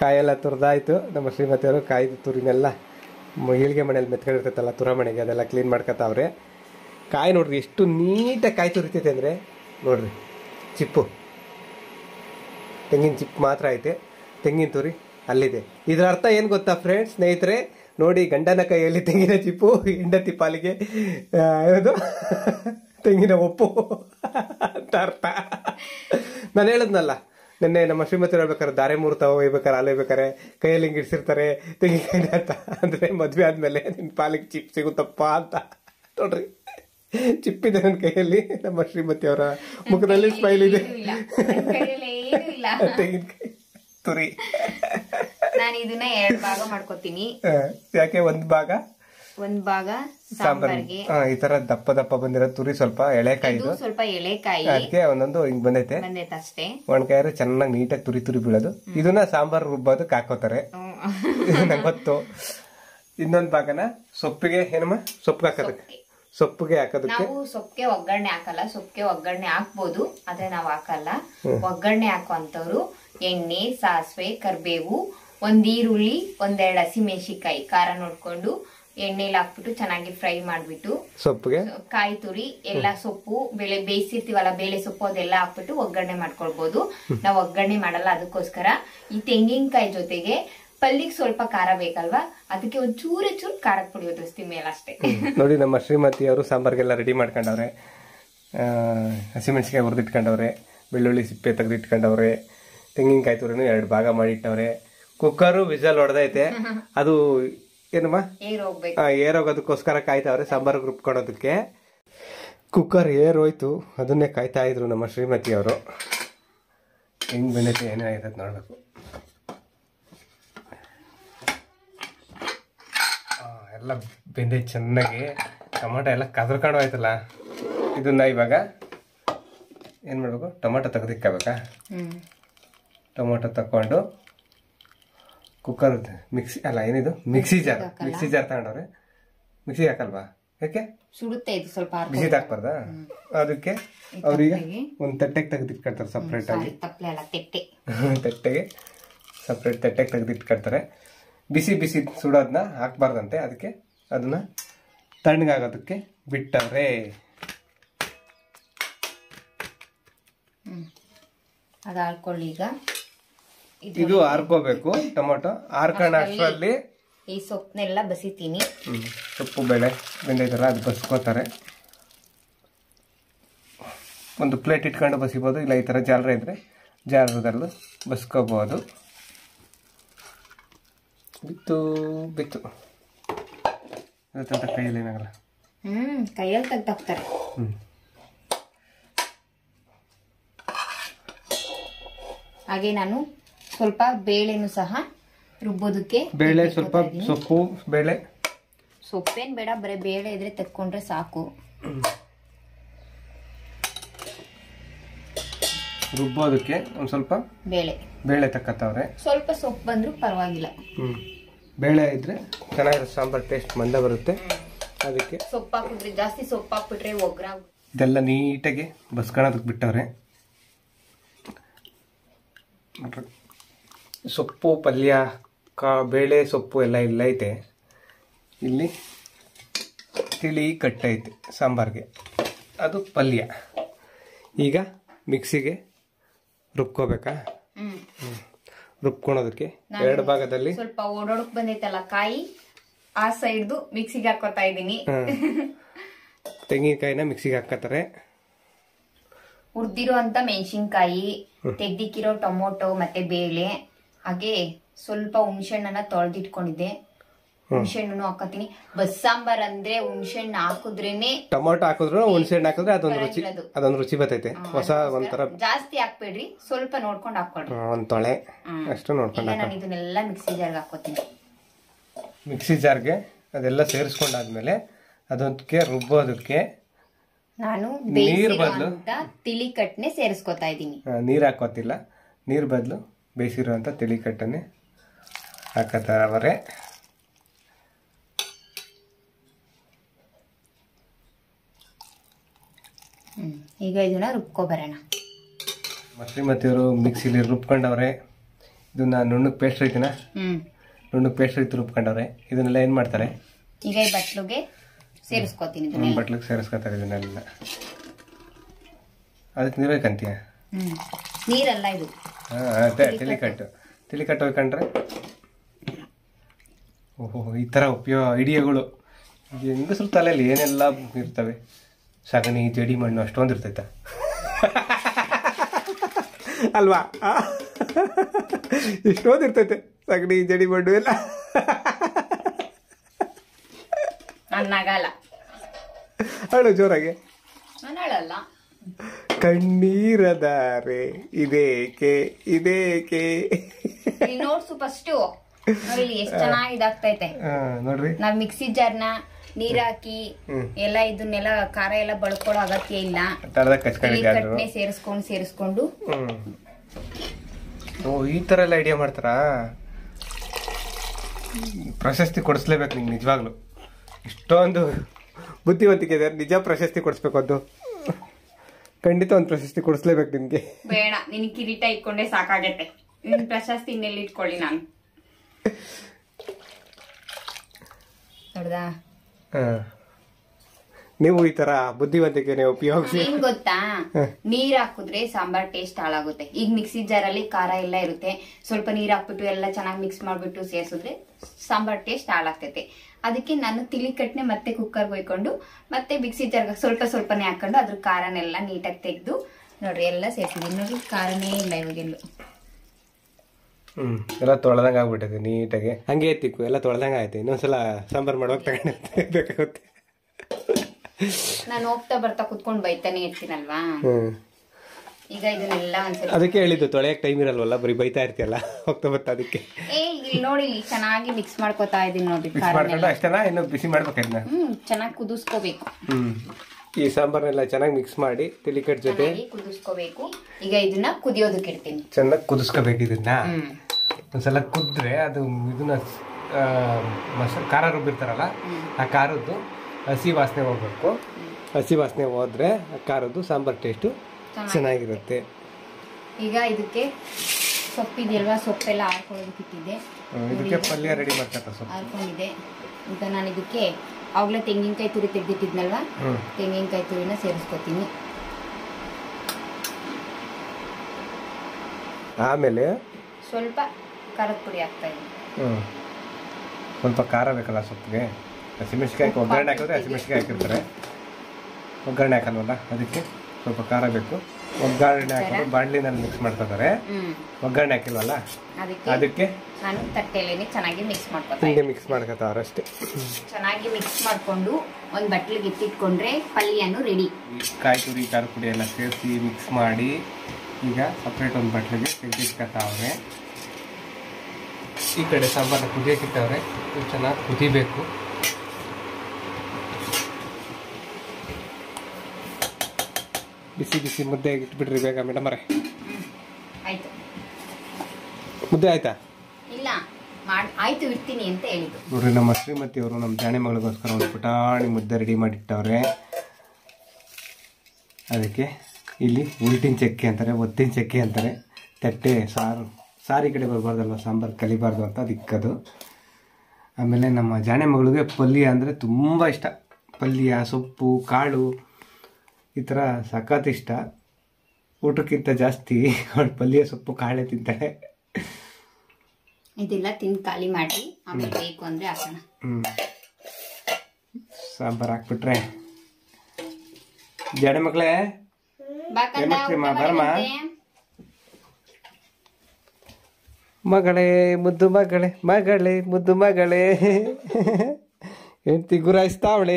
ಕಾಯೆಲ್ಲ ತುರಿದಾಯ್ತು ನಮ್ಮ ಶ್ರೀಮತಿಯವರು ಕಾಯಿ ತುರಿನೆಲ್ಲ ಮ- ಈಳ್ಗೆ ಮನೇಲಿ ಮೆತ್ಕೊಂಡಿರ್ತೈತಲ್ಲ ತುರ ಮನೆಗೆ ಅದೆಲ್ಲ ಕ್ಲೀನ್ ಮಾಡ್ಕೊತಾವ್ರೆ ಕಾಯಿ ನೋಡ್ರಿ ಎಷ್ಟು ನೀಟಾಗಿ ಕಾಯಿ ತುರಿತೈತೆ ಅಂದರೆ ನೋಡ್ರಿ ಚಿಪ್ಪು ತೆಂಗಿನ ಚಿಪ್ಪು ಮಾತ್ರ ಐತೆ ತೆಂಗಿನ ತುರಿ ಅಲ್ಲಿದೆ ಇದರ ಅರ್ಥ ಏನು ಗೊತ್ತಾ ಫ್ರೆಂಡ್ಸ್ ಸ್ನೇಹಿತರೆ ನೋಡಿ ಗಂಡನ ಕೈಯಲ್ಲಿ ತೆಂಗಿನ ಚಿಪ್ಪು ಹೆಂಡತಿ ಪಾಲಿಗೆ ಆ, ಯಾವುದು ತೆಂಗಿನ ಒಪ್ಪು ಅಂತ ಅರ್ಥ ನಾನು ಹೇಳದ್ನಲ್ಲ ನಿನ್ನೆ ನಮ್ಮ ಶ್ರೀಮತಿ ಹೇಳ್ಬೇಕಾರೆ ದಾರೆ ಮುಹೂರ್ತ ಒಯ್ಬೇಕಾರೆ ಅಲ್ಲಿ ಹೋಗ್ಬೇಕಾರೆ ಕೈಯಲ್ಲಿ ಹಿಂಗೆ ಇಡ್ಸಿರ್ತಾರೆ ತೆಂಗಿನಕಾಯಿ ಅಂತ ಅಂದ್ರೆ ಮದ್ವೆ ಆದ್ಮೇಲೆ ನಿನ್ ಪಾಲಿಗೆ ಚಿಪ್ ಸಿಗುತ್ತಪ್ಪ ಅಂತ ನೋಡ್ರಿ ಚಿಪ್ಪಿದೆ ನನ್ನ ಕೈಯಲ್ಲಿ ನಮ್ಮ ಶ್ರೀಮತಿ ಅವರ ಮುಖದಲ್ಲಿ ಸ್ಮೈಲ್ ಇದೆ ಏನೂ ಇಲ್ಲ. ನನ್ ಕೈಯಲ್ಲಿ ಏನೂ ಇಲ್ಲ ತೆಂಗಿನಕಾಯಿ ತುರಿ ನಾನು ಇದನ್ನ ಎರಡ್ ಭಾಗ ಮಾಡ್ಕೊತೀನಿ ಆ, ಯಾಕೆ ಒಂದ್ ಭಾಗ ಒಂದ್ ಭಾಗ ಸಾಂಬಾರ್ ಸಾಂಬಾರ್ಗೆ ಆ, ಈ ತರ ದಪ್ಪ ದಪ್ಪ ಬಂದಿರೋ ತುರಿ ಸ್ವಲ್ಪ ಎಳೆಕಾಯಿ ಇದು ಸ್ವಲ್ಪ ಎಲೆಕಾಯಿ ಅದಕ್ಕೆ ಒಂದೊಂದು ಹಿಂಗ್ ಬಂದೈತೆ ಬಂದೈತೆ ಅಷ್ಟೇ ಒಣಕಾಯ್ರೆ ಚೆನ್ನಾಗಿ ನೀಟಾಗಿ ತುರಿ ತುರಿ ಬೀಳೋದು ಇದನ್ನ ಸಾಂಬಾರ್ ರುಬ್ಬೋದಕ್ಕೆ ಹಾಕೋತಾರೆ ಹ್ಮ್. ನಂಗೆ ಗೊತ್ತು ಇನ್ನೊಂದ್ ಭಾಗನ ಸೊಪ್ಪಿಗೆ ಏನಮ್ಮ ಸೊಪ್ಪಿಗೆ ಹಾಕೋದಕ್ಕೆ ಸೊಪ್ಪಿಗೆ. ಸೊಪ್ಪಿಗೆ ಹಾಕೋದಕ್ಕೆ ನಾವು ಸೊಪ್ಪಿಗೆ ಒಗ್ಗರಣೆ ಹಾಕಲ್ಲ ಸೊಪ್ಪಿಗೆ ಒಗ್ಗರಣೆ ಹಾಕ್ಬೋದು ಆದ್ರೆ ನಾವ್ ಹಾಕಲ್ಲ ಒಗ್ಗರಣೆ ಹಾಕುವಂತವ್ರು ಎಣ್ಣೆ ಸಾಸಿವೆ ಕರ್ಬೇವು ಒಂದ್ ಈರುಳ್ಳಿ ಒಂದೆರಡು ಹಸಿಮೆಣಸಿಕಾಯಿ ಖಾರ ನೋಡ್ಕೊಂಡು ಎಣ್ಣೆಲಿ ಹಾಕ್ಬಿಟ್ಟು ಚೆನ್ನಾಗಿ ಫ್ರೈ ಮಾಡ್ಬಿಟ್ಟು ಸೊಪ್ಪಿಗೆ ಕಾಯಿ ತುರಿ ಎಲ್ಲ ಸೊಪ್ಪು ಬೇಳೆ ಬೇಯಿಸಿರ್ತೀವಲ್ಲ ಬೇಳೆ ಸೊಪ್ಪು ಅದೆಲ್ಲ ಹಾಕ್ಬಿಟ್ಟು ಒಗ್ಗರಣೆ ಮಾಡ್ಕೊಳ್ಬಹುದು ನಾವು ಒಗ್ಗರಣೆ ಮಾಡಲ್ಲ ಅದಕ್ಕೋಸ್ಕರ ಈ ತೆಂಗಿನಕಾಯಿ ಜೊತೆಗೆ ಪಲ್ಲಿಗೆ ಸ್ವಲ್ಪ ಖಾರ ಬೇಕಲ್ವಾ ಅದಕ್ಕೆ ಒಂದ್ ಚೂರೇ ಚೂರು ಖಾರದ ಪುಡಿ ಒದಗಿಸ್ತೀವಿ ಮೇಲೆ ಅಷ್ಟೇ ನೋಡಿ ನಮ್ಮ ಶ್ರೀಮತಿ ಅವರು ಸಾಂಬಾರ್ಗೆಲ್ಲ ರೆಡಿ ಮಾಡ್ಕೊಂಡವ್ರೆ ಆ, ಹಸಿಮೆಣಸಿಕಾಯಿ ಹುರಿದಿಟ್ಕೊಂಡವ್ರೆ ಬೆಳ್ಳುಳ್ಳಿ ಸಿಪ್ಪೆ ತೆಗೆದಿಟ್ಕೊಂಡವ್ರೆ ತೆಂಗಿನಕಾಯಿ ತುರಿನೂ ಎರಡು ಭಾಗ ಮಾಡಿಟ್ಟವ್ರೆ ಕುಕ್ಕರು ವಿಸಲ್ ಹೊಡೆದೈತೆ ಅದು ಏನಮ್ಮ ಏರ್ ಹೋಗ್ಬೇಕು ಆ, ಏರೋಗೋದಕ್ಕೋಸ್ಕರ ಕಾಯ್ತಾವ್ರೆ ಸಾಂಬಾರು ರುಬ್ಕೊಳೋದಕ್ಕೆ ಕುಕ್ಕರ್ ಏರ್ ಹೋಯ್ತು ಅದನ್ನೇ ಕಾಯ್ತಾ ಇದ್ರು ನಮ್ಮ ಶ್ರೀಮತಿ ಅವರು ಹೆಂಗ್ ಬಂದೈತೆ ಏನೇ ಆಯ್ತದ ನೋಡ್ಬೇಕು ಆ, ಎಲ್ಲ ಬೆಂದೈತೆ ಚೆನ್ನಾಗಿ ಟೊಮಾಟೊ ಎಲ್ಲ ಕದ್ರಕೊಂಡು ಹೋಯ್ತಲ್ಲ ಇದನ್ನ ಇವಾಗ ಏನು ಮಾಡಬೇಕು ಟೊಮಾಟೊ ತೆಗೆದಿಕ್ಕೋಬೇಕಾ ಹ್ಮ್ ಟೊಮೊಟೊ ತಕೊಂಡು ಕುಕ್ಕರ್ ಮಿಕ್ಸಿ ಅಲ್ಲ ಏನಿದು ಮಿಕ್ಸಿ ಜಾರ್ ಮಿಕ್ಸಿ ಜಾರ್ ತಗೊಂಡವ್ರೆ ಮಿಕ್ಸಿಗೆ ಹಾಕಲ್ವಾ ಯಾಕೆ ಸುಡುತ್ತೆ ಇದು ಸ್ವಲ್ಪ ಹಾರ್ಕೊ- ಬಿಸಿ ಹಾಕ್ಬಾರ್ದಾ ಅದಕ್ಕೆ ಅವ್ರಿಗೆ ತಪ್ಪಲೆಗೆ? ಒಂದು ತಟ್ಟೆಗೆ ತೆಗೆದಿಟ್ಕೊಳ್ತಾರೆ ಸಪ್ರೇಟ್ ಆಗಿ ಸಾರಿ ತಪ್ಪಲೆ ಅಲ್ಲ ತೆಟ್ಟೆ ತಟ್ಟೆಗೆ ಸಪ್ರೇಟ್ ತಟ್ಟೆಗೆ ತೆಗೆದಿಟ್ಕೊಳ್ತಾರೆ ಬಿಸಿ ಬಿಸಿ ಸುಡೋದನ್ನ ಹಾಕ್ಬಾರ್ದಂತೆ ಅದಕ್ಕೆ ಅದನ್ನ ತಣ್ಣಗಾಗೋದಕ್ಕೆ ಬಿಟ್ಟವ್ರೆ ಅದು ಹಾಕೊಳ್ಳಿ ಈಗ ಇದು ಇದು ಹಾರ್ಕೋಬೇಕು ಟೊಮೊಟೊ ಹಾರ್ಕೊಂಡ ಅಷ್ಟರಲ್ಲಿ ಈ ಸೊಪ್ಪನ್ನೆಲ್ಲ ಬಸಿತೀನಿ ಹ್ಮ್. ಸೊಪ್ಪು ಬೇಳೆ ಬೆಂದೈತಲ್ಲ ಅದು ಬಸ್ಕೋತಾರೆ ಒಂದು ಪ್ಲೇಟ್ ಇಟ್ಕೊಂಡು ಬಸಿಬೋದು ಇಲ್ಲ ಈ ಥರ ಜಾಲರ ಇದ್ರೆ ಜಾಲರದಲ್ಲೂ ಬಸ್ಕೋಬೋದು ಬಿತ್ತು ಬಿತ್ತು ಇವತ್ತಂತ ಕೈಯಲ್ಲಿ ಏನಾಗಲ್ಲ ಹ್ಮ್ ಕೈಯಲ್ಲಿ ತೆಗ್ದಾಕ್ತಾರೆ ಹ್ಞೂ ಹಾಗೆ ನಾನು ಸ್ವಲ್ಪ ಬೇಳೆನು ಸಹ ರುಬ್ಬೋದಕ್ಕೆ ಬೇಳೆ ಸ್ವಲ್ಪ ಸೊಪ್ಪು ಬೇಳೆ ಸೊಪ್ಪೇನ್ ಬೇಡ ಬರೀ ಬೇಳೆ ಇದ್ರೆ ತೆಕ್ಕೊಂಡ್ರೆ ಸಾಕು ರುಬ್ಬೋದಕ್ಕೆ ಒಂದು ಸ್ವಲ್ಪ ಬೇಳೆ ಬೇಳೆ ತಕ್ಕತ್ತವ್ರೆ ಸ್ವಲ್ಪ ಸೊಪ್ಪು ಬಂದ್ರೂ ಪರವಾಗಿಲ್ಲ ಹ್ಞೂ ಬೇಳೆ ಇದ್ರೆ ಚೆನ್ನಾಗಿರೋ ಸಾಂಬಾರು ಟೇಸ್ಟ್ ಮಂದ ಬರುತ್ತೆ ಅದಕ್ಕೆ ಸೊಪ್ಪು ಹಾಕಿದ್ರೆ ಜಾಸ್ತಿ ಸೊಪ್ಪು ಹಾಕ್ಬಿಟ್ರೆ ಒಗ್ರ ಇದೆಲ್ಲ ನೀಟಾಗಿ ಬಸ್ಕೊಳೋದಕ್ಕೆ ಬಿಟ್ಟವ್ರೆ ನೋಡ್ರಿ. ಸೊಪ್ಪು ಪಲ್ಯ ಕಾ ಬೇಳೆ ಸೊಪ್ಪು ಎಲ್ಲ ಇಲ್ಲ ಐತೆ ಇಲ್ಲಿ ತಿಳಿ ಕಟ್ಟೈತೆ ಸಾಂಬಾರ್ಗೆ ಅದು ಪಲ್ಯ ಈಗ ಮಿಕ್ಸಿಗೆ ರುಬ್ಕೋಬೇಕಾ ಹ್ಮ್ ರುಬ್ಕೊಳೋದಕ್ಕೆ ಎರಡು ಭಾಗದಲ್ಲಿ ಸ್ವಲ್ಪ ಓಡಾಡಕ್ ಬಂದೈತಲ್ಲ ಕಾಯಿ ಆ ಸೈಡ್ದು ಮಿಕ್ಸಿಗೆ ಹಾಕೋತಾ ಇದೀನಿ ಹ್ಮ್. ತೆಂಗಿನಕಾಯಿನ ಮಿಕ್ಸಿಗೆ ಹಾಕತ್ತಾರೆ ಹುರ್ದಿರೋ ಅಂತ ಮೆಣಸಿನ್ಕಾಯಿ ತೆಗ್ದಿಕ್ಕಿರೋ ಟೊಮೊಟೊ ಮತ್ತೆ ಬೇಳೆ ಹಾಗೆ ಸ್ವಲ್ಪ ಹುಣ್ಸೆಹಣ್ಣನ್ನ ತೊಳೆದಿಟ್ಕೊಂಡಿದ್ದೆ ಹುಣ್ಸೆಹಣ್ಣು ಹಾಕತೀನಿ ಬಸ್ ಸಾಂಬಾರ್ ಅಂದ್ರೆ ಹುಣ್ಸೆಹಣ್ಣು ಹಾಕಿದ್ರೇನೆ ಟೊಮೊಟೊ ಹಾಕಿದ್ರು ಹುಣಸೆಹಣ್ಣು ಹಾಕಿದ್ರೆ ಅದೊಂದು ರುಚಿ ಚೆನ್ನಾಗಿರೋದು. ಅದೊಂದು ರುಚಿ ಬರ್ತೈತೆ ಹೊಸ ಒಂಥರ ಜಾಸ್ತಿ ಹಾಕ್ಬೇಡ್ರಿ ಸ್ವಲ್ಪ ನೋಡ್ಕೊಂಡು ಹಾಕೊಳ್ರಿ ಒಂದು ತೊಳೆ ಹ್ಮ್. ಅಷ್ಟು ನೋಡ್ಕೊಂಡು ಈಗ ನಾನು ಇದನ್ನೆಲ್ಲ ಮಿಕ್ಸಿ ಜಾರ್ಗೆ ಹಾಕೋತೀನಿ ಮಿಕ್ಸಿ ಜಾರ್ಗೆ ಅದೆಲ್ಲ ಸೇರಿಸ್ಕೊಂಡಾದ್ಮೇಲೆ ಅದಕ್ಕೆ ರುಬ್ಬೋದಕ್ಕೆ ನಾನು ನೀರ್ ಬೇಯಿಸಿರೋ ಬದ್ಲು? ಅಂತ ತಿಳಿ ಕಟ್ನೆ ಸೇರಿಸ್ಕೊತಾ ಇದ್ದೀನಿ ನೀರು ಹಾಕೋತಿಲ್ಲ ನೀರು ಬದಲು ಬೇಯಿಸಿರುವಂಥ ತಿಳಿ ಕಟ್ಟನ್ನೇ ಹಾಕತ್ತವರೆ ಹ್ಮ್ ಈಗ ಇದನ್ನ ರುಬ್ಕೊ ಬರೋಣ ಶ್ರೀಮತಿಯವರು ಮಿಕ್ಸಿಲಿ ರುಬ್ಕೊಂಡವ್ರೆ ಇದನ್ನ ನುಣ್ಣಗೆ ಪೇಸ್ಟ್ ರೈತಿನ ಹ್ಮ್ ನುಣ್ಣಗೆ ಪೇಸ್ಟ್ ರೈತಿ ರುಬ್ಕೊಂಡವ್ರೆ ಇದನ್ನೆಲ್ಲ ಏನು ಮಾಡ್ತಾರೆ ಈಗ ಈ ಬಟ್ಲುಗೆ ಸೇರಿಸ್ಕೊತೀನಿ ಇದನ್ನೆಲ್ಲ ಬಟ್ಲಿಗೆ ಸೇರಿಸ್ಕೊತಾರೆ ಇದನ್ನೆಲ್ಲ ಅದಕ್ಕೆ ನೀರ್ಬೇಕಂತೀಯ ಹ್ಮ್ ನೀರಲ್ಲ ಇದು ಹಾಂ ಅದೇ ತಿಳಿಕಟ್ಟು ತಿಳಿಕಟ್ಟು ಹೋಯ್ಕೊಂಡ್ರೆ ಓಹೋ ಈ ಥರ ಉಪಯೋಗ ಐಡಿಯಾಗಳು ಹೆಂಗಸ್ರ ತಲೆಯಲ್ಲಿ ಏನೆಲ್ಲ ಇರ್ತವೆ ಸಗಣಿ ಜಡಿ ಮಣ್ಣು ಅಷ್ಟೊಂದು ಇರ್ತೈತ ಅಲ್ವಾ ಇಷ್ಟೊಂದು ಇರ್ತೈತೆ ಸಗಣಿ ಜಡಿ ಮಣ್ಣು ಎಲ್ಲ ನನ್ನಗಲ್ಲ ಅಳು ಜೋರಾಗಿ ನಾನು ಹೇಳಲ್ಲ ಕಣ್ಣೀರದಾರೆ ಇದೇಕೆ ಇದೇಕೆ ಇಲ್ಲಿ ನೋಡ್ಸು ಫಸ್ಟು ನೋಡಿ ಇಲ್ಲಿ ಎಷ್ಟು ಚೆನ್ನಾಗಿ ಇದಾಗ್ತೈತೆ ಆ, ನೋಡ್ರಿ ನಾವ್ ಮಿಕ್ಸಿ ಜಾರ್ನ ನೀರ್ ಹಾಕಿ ಹ್ಮ್. ಎಲ್ಲ ಇದನ್ನೆಲ್ಲ ಖಾರ ಎಲ್ಲ ಬಳ್ಕೊಳ್ಳೋ ಅಗತ್ಯ ಇಲ್ಲ ತಳದಾಗ ಇಲ್ಲಿ ಕಚ್ಕೊಂಡಿದ್ದೆ ಕಟ್ನೆ ಸೇರಿಸ್ಕೊಂಡು ಸೇರಿಸ್ಕೊಂಡು ಹ್ಮ್ ಓ ಈ ಥರ ಎಲ್ಲ ಐಡಿಯಾ ಮಾಡ್ತಾರಾ ಪ್ರಶಸ್ತಿ ಕೊಡಿಸ್ಲೇಬೇಕು ನಿಂಗೆ ನಿಜವಾಗ್ಲು ಇಷ್ಟೊಂದು ಬುದ್ಧಿವಂತಿಕೆ ಇದೆ ನಿಜ ಪ್ರಶಸ್ತಿ ಕೊಡಿಸ್ಬೇಕು ಅದು ಖಂಡಿತ ಒಂದು ಪ್ರಶಸ್ತಿ ಕೊಡಿಸ್ಲೇಬೇಕು ನಿಮಗೆ ಬೇಡ ನಿನ್ ಕಿರೀಟ ಇಟ್ಕೊಂಡೆ ಸಾಕಾಗತ್ತೆ ನಿನ್ ಪ್ರಶಸ್ತಿ ಇನ್ನೆಲ್ಲಿ ಇಟ್ಕೊಳ್ಳಿ ನಾನು ನೋಡ್ದಾ ನೀವು ಈ ಥರ ಬುದ್ಧಿವಂತಿಕೆನೆ ಉಪಯೋಗಿಸಿ ಏನ್ ಗೊತ್ತಾ ನೀರ್ ಹಾಕಿದ್ರೆ ಸಾಂಬಾರ್ ಟೇಸ್ಟ್ ಹಾಳಾಗುತ್ತೆ ಈಗ ಮಿಕ್ಸಿ ಜಾರಲ್ಲಿ ಖಾರ ಎಲ್ಲ ಇರುತ್ತೆ ಸ್ವಲ್ಪ ನೀರ್ ಹಾಕ್ಬಿಟ್ಟು ಎಲ್ಲ ಚೆನ್ನಾಗಿ ಮಿಕ್ಸ್ ಮಾಡ್ಬಿಟ್ಟು ಸೇರ್ಸಿದ್ರೆ ಸಾಂಬಾರ್ ಟೇಸ್ಟ್ ಹಾಳಾಗ್ತೈತೆ ಅದಕ್ಕೆ ನಾನು ತಿಳಿ ಕಟ್ನೆ ಮತ್ತೆ ಕುಕ್ಕರ್ ಹೋಯ್ಕೊಂಡು ಮತ್ತೆ ಮಿಕ್ಸಿ ಜಾರ್ಗೆ ಸ್ವಲ್ಪ ಸ್ವಲ್ಪನೇ ಹಾಕೊಂಡು ಅದ್ರ ಖಾರನೆಲ್ಲ ನೀಟಾಗಿ ತೆಗೆದು ನೋಡ್ರಿ ಎಲ್ಲ ಸೇರ್ಸಿದೀನಿ ನೋಡ್ರಿ ಖಾರನೇ ಇಲ್ಲ ಇವಾಗೆಲ್ಲೂ ಹ್ಮ್ ಎಲ್ಲ ತೊಳೆದಂಗೆ ಆಗ್ಬಿಟ್ಟಿದೆ ನೀಟಾಗಿ ಹಂಗೆ ಎತ್ತಿಕ್ಕು ಎಲ್ಲ ತೊಳೆದಂಗೆ ಆಯ್ತು ಇನ್ನೊಂದ್ಸಲ ಸಾಂಬಾರು ಮಾಡುವಾಗ ತಗೊಂಡು ನಾನು ಹೋಗ್ತಾ ಬರ್ತಾ ಕುತ್ಕೊಂಡು ಬೈತಾನೆ ಇರ್ತೀನಲ್ವಾ ಹ್ಮ್ ಈಗ ಇದನ್ನೆಲ್ಲ ಒಂದ್ಸರಿ ಅದಕ್ಕೆ ಹೇಳಿದ್ದು ತೊಳೆಯಕ್ಕೆ ಟೈಮ್ ಇರಲ್ವಲ್ಲ ಬರೀ ಬೈತಾ ಇರ್ತೀಯಲ್ಲ ಹೋಗ್ತಾ ಬರ್ತಾ ಅದಕ್ಕೆ ಏ ಇಲ್ಲಿ ನೋಡಿ ಇಲ್ಲಿ ಚೆನ್ನಾಗಿ ಮಿಕ್ಸ್ ಮಾಡ್ಕೊತಾ ಇದೀನಿ ನೋಡ್ರಿ ಮಿಕ್ಸ್ ಖಾರನೆಲ್ಲ ಮಾಡ್ಕೊಂಡು ಅಷ್ಟೇನಾ ಇನ್ನು ಬಿಸಿ ಮಾಡ್ಬೇಕು ಇದನ್ನ ಹ್ಮ್ ಚೆನ್ನಾಗಿ ಕುದಿಸ್ಕೋಬೇಕು ಹ್ಮ್ ಈ ಸಾಂಬಾರನ್ನೆಲ್ಲ ಚೆನ್ನಾಗಿ ಮಿಕ್ಸ್ ಮಾಡಿ ತಿಲಿಕಟ್ ಜೊತೆ ಚೆನ್ನಾಗಿ ಕುದಿಸ್ಕೋಬೇಕು ಈಗ ಇದನ್ನ ಕುದಿಯೋದಕ್ಕೆ ಇಡ್ತೀನಿ ಚೆನ್ನಾಗಿ ಕುದಿಸ್ಕೋಬೇಕು ಇದನ್ನ ಹ್ಮ್ ಒಂದ್ಸಲ ಕುದ್ರೆ ಅದು ಇದನ್ನ ಆ, ಮಸ ಖಾರ ರುಬ್ಬಿರ್ತಾರಲ್ಲ ಆ ಖಾರದ್ದು ಹಸಿ ವಾಸನೆ ಹೋಗ್ಬೇಕು ಹಸಿ ವಾಸನೆ ಹೋದ್ರೆ ಆ ಖಾರದ್ದು ಸಾಂಬಾರ್ ಟೇಸ್ಟು ಚೆನ್ನಾಗಿರುತ್ತೆ ಈಗ ಇದಕ್ಕೆ ಸೊಪ್ಪಿದೆಯಲ್ವಾ ಸೊಪ್ಪೆಲ್ಲ ಆಡ್ಕೊಳ್ಳೋದಕ್ಕೆ ಇಟ್ಟಿದ್ದೆ ಹ್ಮ್, ಇದಕ್ಕೆ ಪಲ್ಯ ರೆಡಿ ಮಾಡ್ತಾರೆ ಸ್ವಲ್ಪ ಆಡ್ಕೊಂಡಿದೆ ಈಗ ನಾನು ಇದಕ್ಕೆ ಆಗ್ಲೇ ತೆಂಗಿನಕಾಯಿ ತುರಿ ತೆಗ್ದಿಟ್ಟಿದ್ನಲ್ವಾ ಹ್ಮ್ ತೆಂಗಿನಕಾಯಿ ತುರಿನ ಸೇರಿಸ್ಕೊತೀನಿ ಆಮೇಲೆ ಸ್ವಲ್ಪ ಖಾರದ ಪುಡಿ ಹಾಕ್ತಾ ಇದ್ದೀನಿ ಹ್ಮ್ ಸ್ವಲ್ಪ ಖಾರ ಬೇಕಲ್ಲ ಸೊಪ್ಪಿಗೆ ಹಸಿಮೆಣ್ಸಿಕಾಯಿ ಒಗ್ಗರಣೆ ಹಾಕಿದ್ರೆ ಹಸಿಮೆಣ್ಸಿಕಾಯಿ ಹಾಕಿರ್ತಾರೆ ಒಗ್ಗರಣೆ ಹಾಕಲ್ವಲ್ಲ ಅದಕ್ಕೆ ಸ್ವಲ್ಪ ಖಾರ ಬೇಕು ಒಗ್ಗರಣೆ ಹಾಕಿದ್ರೆ ಬಾಣಲಿನಲ್ಲಿ ಮಿಕ್ಸ್ ಮಾಡ್ತಾರೆ ಹ್ಮ್ ಒಗ್ಗರಣೆ ಹಾಕಿಲ್ವಲ್ಲ ಅದಕ್ಕೆ ಅದಕ್ಕೆ ನಾನು ತಟ್ಟೆಲೇನೆ ಚೆನ್ನಾಗಿ ಮಿಕ್ಸ್ ಮಾಡ್ಕೊತಾ ಹಿಂಗೆ ಮಿಕ್ಸ್ ಮಾಡ್ಕೊತಾವ್ರೆ ಅಷ್ಟೇ ಚೆನ್ನಾಗಿ ಮಿಕ್ಸ್ ಮಾಡ್ಕೊಂಡು ಒಂದು ಬಟ್ಲಿಗೆ ಎತ್ತಿಟ್ಕೊಂಡ್ರೆ ಪಲ್ಯನು ರೆಡಿ ಕಾಯಿ ತುರಿ ಖಾರ ಪುಡಿ ಎಲ್ಲ ಸೇರಿಸಿ ಮಿಕ್ಸ್ ಮಾಡಿ ಈಗ ಸಪ್ರೇಟ್ ಒಂದು ಬಟ್ಲಿಗೆ ತೆಗೆದಿಟ್ಕೊತಾವ್ರೆ ಈ ಕಡೆ ಸಾಂಬಾರನ್ನ ಕುದಿಯೋಕ್ಕಿಟ್ಟವ್ರೆ ಇದು ಚೆನ್ನಾಗಿ ಕುದಿಬೇಕು ಬಿಸಿ ಬಿಸಿ ಮುದ್ದೆ ಇಟ್ಬಿಡ್ರಿ ಬೇಗ ಮೇಡಮ್ ಅವರೇ ಆಯ್ತು ಮುದ್ದೆ ಆಯ್ತಾ ಇಲ್ಲ ಮಾಡ್ ಆಯ್ತು ಇಡ್ತೀನಿ ಅಂತ ಹೇಳಿದ್ದು ನೋಡ್ರಿ ನಮ್ಮ ಶ್ರೀಮತಿ ಅವರು ನಮ್ಮ ಜಾಣೆ ಮಗಳಿಗೋಸ್ಕರ ಒಂದು ಪುಟಾಣಿ ಮುದ್ದೆ ರೆಡಿ ಮಾಡಿಟ್ಟವ್ರೆ ಅದಕ್ಕೆ ಇಲ್ಲಿ ಉಲ್ಟಿನ ಚಕ್ಕೆ ಅಂತಾರೆ ಒತ್ತಿನ ಚಕ್ಕೆ ಅಂತಾರೆ ತಟ್ಟೆ ಸಾರು ಸಾರಿ ಕಡೆ ಬರಬಾರ್ದಲ್ವ ಸಾಂಬಾರು ಕಲಿಬಾರ್ದು ಅಂತ ದಿಕ್ಕದು ಆಮೇಲೆ ನಮ್ಮ ಜಾಣೆ ಮಗಳಿಗೆ ಪಲ್ಯ ಅಂದರೆ ತುಂಬ ಇಷ್ಟ ಪಲ್ಯ ಸೊಪ್ಪು ಕಾಳು ಈ ಥರ ಸಖತ್ ಇಷ್ಟ ಊಟಕ್ಕಿಂತ ಜಾಸ್ತಿ ಅವಳು ಪಲ್ಯ ಸೊಪ್ಪು ಕಾಳೆ ತಿಂತಾಳೆ ಇದೆಲ್ಲ ತಿಂದು ಖಾಲಿ ಮಾಡಿ ಆಮೇಲೆ ಬೇಕು ಅಂದ್ರೆ ಹಾಕೋಣ ಹ್ಞೂ ಸಾಂಬಾರು ಹಾಕ್ಬಿಟ್ರೆ ಜಾಣೆ ಮಕ್ಕಳೇ ಬಾಕಂದ ಏಮಕ್ಕಿಮ್ಮ, ಊಟ ಬರಮ್ಮ. ಮಾಡಿದಂತೆ? ಮಗಳೇ ಮುದ್ದು ಮಗಳೇ ಮಗಳೇ ಮುದ್ದು ಮಗಳೇ ಹೆಂಡತಿ ಗುರಾಯಿಸ್ತಾವಳೆ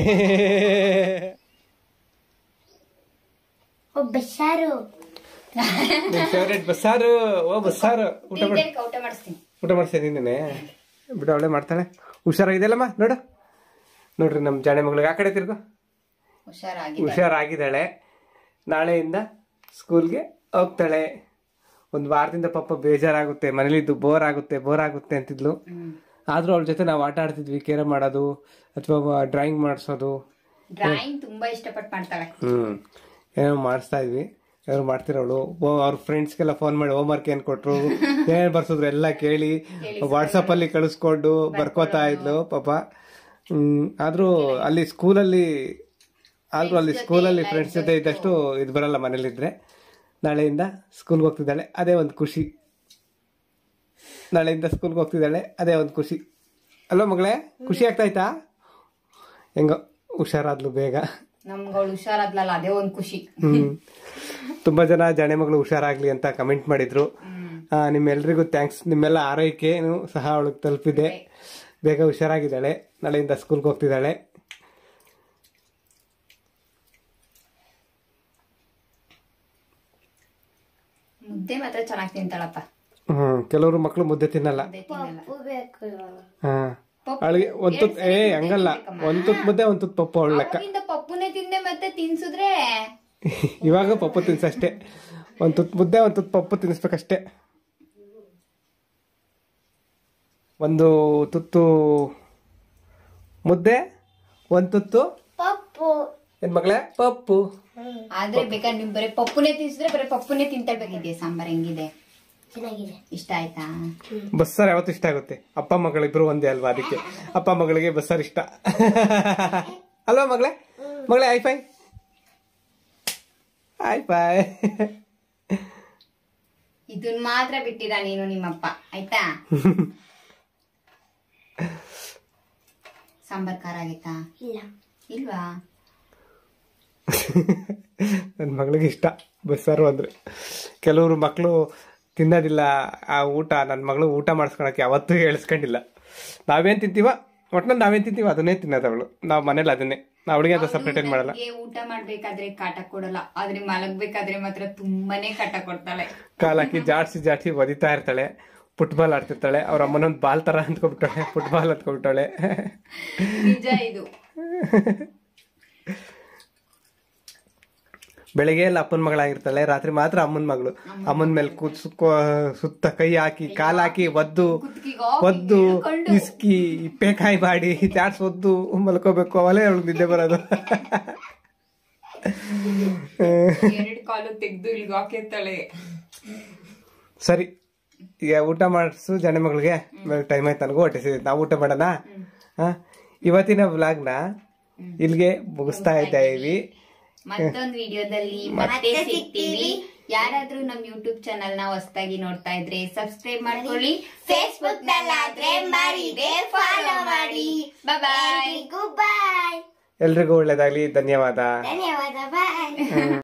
ಫೇವ್ರೇಟ್ ಬಸ್ಸಾರು ಓ ಬಸ್ಸಾರು ಊಟ ಮಾಡಿ ತಿಂದೇಳ್ಕ ಊಟ ಮಾಡಿಸ್ತೀನಿ ಊಟ ಮಾಡ್ತೀನಿ ನೀನೆ ಬಿಡು ಅವಳೆ ಮಾಡ್ತಾಳೆ ಹುಷಾರಾಗಿದೆಯಲ್ಲಮ್ಮ ನೋಡು ನೋಡ್ರಿ ನಮ್ಮ ಜಾಣೆ ಮಗಳಿಗೆ ಆ ಕಡೆ ತಿರ್ಗು ಹುಷಾರಾಗಿ ಹುಷಾರಾಗಿದ್ದಾಳೆ ನಾಳೆಯಿಂದ ಸ್ಕೂಲ್ಗೆ ಹೋಗ್ತಾಳೆ ಒಂದು ವಾರದಿಂದ ಪಾಪ ಬೇಜಾರಾಗುತ್ತೆ ಮನೇಲಿದ್ದು ಬೋರ್ ಆಗುತ್ತೆ ಬೋರ್ ಆಗುತ್ತೆ ಅಂತಿದ್ಲು ಆದ್ರೂ ಅವಳ ಜೊತೆ ನಾವು ಆಟ ಆಡ್ತಿದ್ವಿ ಕೇರ ಮಾಡೋದು ಅಥವಾ ಡ್ರಾಯಿಂಗ್ ಮಾಡಿಸೋದು ಡ್ರಾಯಿಂಗ್ ತುಂಬಾ ಇಷ್ಟಪಟ್ಟು ಮಾಡ್ತಾಳೆ ಹ್ಮ್ ಏನೋ ಮಾಡಿಸ್ತಾ ಇದ್ವಿ ಯಾರು ಮಾಡ್ತಿರೋಳು ಅವ್ರ ಫ್ರೆಂಡ್ಸ್ಗೆಲ್ಲ ಫೋನ್ ಮಾಡಿ ಹೋಮ್ ವರ್ಕ್ ಏನ್ ಕೊಟ್ರು ಏನ್ ಬರ್ಸಿದ್ರು ಎಲ್ಲ ಕೇಳಿ ವಾಟ್ಸಪ್ ಅಲ್ಲಿ ಕಳಿಸ್ಕೊಂಡು ಬರ್ಕೋತಾ ಇದ್ಲು ಪಾಪ ಹ್ಮ್ ಆದ್ರೂ ಅಲ್ಲಿ ಸ್ಕೂಲಲ್ಲಿ ಆದ್ರೂ ಅಲ್ಲಿ ಸ್ಕೂಲಲ್ಲಿ ಫ್ರೆಂಡ್ಸ್ ಜೊತೆ ಇದ್ದಷ್ಟು ಇದು ಬರಲ್ಲ ಮನೇಲಿದ್ರೆ ನಾಳೆಯಿಂದ ಸ್ಕೂಲ್ಗೆ ಹೋಗ್ತಿದ್ದಾಳೆ ಅದೇ ಒಂದು ಖುಷಿ ನಾಳೆಯಿಂದ ಸ್ಕೂಲ್ಗೆ ಹೋಗ್ತಿದ್ದಾಳೆ ಅದೇ ಒಂದು ಖುಷಿ ಅಲ್ಲೋ ಮಗಳೇ ಖುಷಿ ಆಗ್ತಾಯ್ತಾ ಹೆಂಗೋ ಹುಷಾರಾದ್ಲು ಬೇಗ ನಮ್ಗಳು ಹುಷಾರಾದ್ಲಲ್ಲ ಅದೇ ಒಂದ್ ಖುಷಿ ಹ್ಮ್ ತುಂಬಾ ಜನ ಜಾಣೆ ಮಗಳು ಹುಷಾರಾಗ್ಲಿ ಅಂತ ಕಮೆಂಟ್ ಮಾಡಿದ್ರು ಹ್ಮ್ ಆ, ನಿಮ್ಮೆಲ್ರಿಗೂ ಥ್ಯಾಂಕ್ಸ್ ನಿಮ್ಮೆಲ್ಲ ಆರೈಕೆನು ಸಹ ಅವಳಿಗೆ ತಲುಪಿದೆ ಬೇಗ ಹುಷಾರಾಗಿದ್ದಾಳೆ ನಾಳೆಯಿಂದ ಸ್ಕೂಲ್ಗೆ ಹೋಗ್ತಿದ್ದಾಳೆ ಮುದ್ದೆ ಮಾತ್ರ ಚೆನ್ನಾಗಿ ತಿಂತಾಳಪ್ಪ ಹ್ಮ್ ಕೆಲವರು ಮಕ್ಕಳು ಮುದ್ದೆ ತಿನ್ನಲ್ಲ ಮುದ್ದೆ ತಿನ್ನಲ್ಲ ಹಾ ಅವಳಿಗೆ ಒಂದ್ ತುತ್ ಏ ಹಂಗಲ್ಲ ಒಂದ್ ತುತ್ ಮುದ್ದೆ ಒಂದ್ ತುತ್ ಪಪ್ಪು ಅವಳ ಲೆಕ್ಕ ಅವಾಗಿಂದ ಪಪ್ಪುನೇ ತಿಂದೆ ಮತ್ತೆ ತಿನ್ಸಿದ್ರೆ ಇವಾಗ ಪಪ್ಪು ತಿನ್ಸಷ್ಟೇ ಒಂದ್ ತುತ್ ಮುದ್ದೆ ಒಂದ್ ತುತ್ ಪಪ್ಪು ತಿನ್ನಿಸ್ಬೇಕಷ್ಟೇ ಒಂದು ತುತ್ತು ಮುದ್ದೆ ಒಂದ್ ತುತ್ತು ಪಪ್ಪು ಏನ್ ಮಗಳೇ ಪಪ್ಪು ಆದ್ರೆ ಬೇಕಾದ್ರೆ ನಿಮ್ ಬರೀ ಪಪ್ಪುನೇ ತಿನ್ಸಿದ್ರೆ ಬರೀ ಪಪ್ಪುನೇ ತಿಂತಳ್ಬೇಕಿದೆ ಸಾಂಬಾರ್ ಹೆಂಗಿದೆ ಚೆನ್ನಾಗಿದೆ ಇಷ್ಟ ಆಯ್ತಾ ಬಸ್ಸಾರ್ ಯಾವತ್ತು ಇಷ್ಟ ಆಗುತ್ತೆ ಅಪ್ಪ ಮಗಳಿಬ್ರು ಒಂದೇ ಅಲ್ವಾ ಅದಕ್ಕೆ ಅಪ್ಪ ಮಗಳಿಗೆ ಬಸ್ಸಾರ್ ಇಷ್ಟ ಅಲ್ವಾ ಮಗಳೇ ಮಗಳೇ ಐ ಫೈ ಐ ಫೈ ಇದನ್ ಮಾತ್ರ ಬಿಟ್ಟಿರ ನೀನು ನಿಮ್ಮಪ್ಪ ಆಯ್ತಾ ಸಾಂಬಾರ್ ಖಾರ ಆಗೈತಾ ಇಲ್ಲ ಇಲ್ವಾ ನನ್ನ ಮಗಳಿಗೆ ಇಷ್ಟ ಬಸ್ಸಾರು ಅಂದ್ರೆ ಕೆಲವರು ಮಕ್ಕಳು ತಿನ್ನೋದಿಲ್ಲ ಆ ಊಟ ನನ್ನ ಮಗಳು ಊಟ ಮಾಡಿಸ್ಕೊಳಕ್ಕೆ ಯಾವತ್ತೂ ಹೇಳಿಸ್ಕೊಂಡಿಲ್ಲ ನಾವೇನ್ ತಿಂತೀವ ಒಟ್ನಲ್ಲಿ ನಾವೇನ್ ತಿಂತೀವ ಅದನ್ನೇ ತಿನ್ನೋದು ಅವಳು ನಾವು ಮನೇಲಿ ಅದನ್ನೇ ನಾವು ಅವಳಿಗೆ ಅಂತ ಸಪ್ರೇಟ್ ಏನ್ ಮಾಡಲ್ಲ ನನ್ಗೆ ಊಟ ಮಾಡ್ಬೇಕಾದ್ರೆ ಕಾಟ ಕೊಡಲ್ಲ ಆದ್ರೆ ಮಲಗ್ಬೇಕಾದ್ರೆ ಮಾತ್ರ ತುಂಬಾನೇ ಕಾಟ ಕೊಡ್ತಾಳೆ ಕಾಲ್ ಹಾಕಿ ಜಾಡ್ಸಿ ಜಾಡ್ಸಿ ಒದಿತಾ ಇರ್ತಾಳೆ ಫುಟ್ಬಾಲ್ ಆಡ್ತಿರ್ತಾಳೆ ಅವ್ರ ಅಮ್ಮನೊಂದು ಬಾಲ್ ತರ ಅಂದ್ಕೊಬಿಟ್ಟಾಳೆ ಫುಟ್ಬಾಲ್ ಅಂದ್ಕೊಬಿಟ್ಟಾಳೆ ನಿಜ ಇದು ಬೆಳಗ್ಗೆ ಎಲ್ಲ ಅಪ್ಪನ ಮಗಳಾಗಿರ್ತಾಳೆ ರಾತ್ರಿ ಮಾತ್ರ ಅಮ್ಮನ ಮಗಳು ಅಮ್ಮನ ಮೇಲೆ ಕೂತ್ ಸುತ್ತ ಕೈ ಹಾಕಿ ಕಾಲ್ ಹಾಕಿ ಒದ್ದು ಕುತ್ತಿಗೆಗೆ ಒದ್ದು ಹಿಡ್ಕೊಂಡು. ಇಸ್ಕಿ ಇಪ್ಪೆಕಾಯಿ ಮಾಡಿ ಜಾಡ್ಸ್ ಒದ್ದು ಮಲ್ಕೋಬೇಕು ಅವಲೇ ಅವಳಿಗೆ ನಿದ್ದೆ ಬರೋದು ಎರಡ್ ಕಾಲು ತೆಗ್ದು ಇಲ್ಲಿಗೆ ಹಾಕಿರ್ತಾಳೆ ಸರಿ ಈಗ ಊಟ ಮಾಡಿಸು ಜನ ಮಗಳಿಗೆ ಟೈಮ್ ಆಯ್ತು ನನಗೂ ಹೊಟ್ಟೆ ಸಿಗುತ್ತೆ ನಾವು ಊಟ ಮಾಡೋಣ ಹಾ ಇವತ್ತಿನ ವ್ಲಾಗ್ನ ಇಲ್ಲಿಗೆ ಮುಗಿಸ್ತಾ ಇದ್ದೀವಿ ಮತ್ತೊಂದು ವಿಡಿಯೋದಲ್ಲಿ ಮತ್ತೆ ಸಿಗ್ತೀವಿ ಯಾರಾದ್ರೂ ನಮ್ ಯೂಟ್ಯೂಬ್ ಚಾನಲ್ ನ ಹೊಸದಾಗಿ ನೋಡ್ತಾ ಇದ್ರೆ ಸಬ್ಸ್ಕ್ರೈಬ್ ಮಾಡ್ಕೊಳ್ಳಿ ಫೇಸ್ಬುಕ್ ನಲ್ಲಾದ್ರೆ ಮರಿದೆ ಫಾಲೋ ಮಾಡಿ ಬಾಯ್ ಬಾಯ್ ಎಲ್ರಿಗೂ ಒಳ್ಳೇದಾಗ್ಲಿ ಧನ್ಯವಾದ ಧನ್ಯವಾದ ಬಾಯ್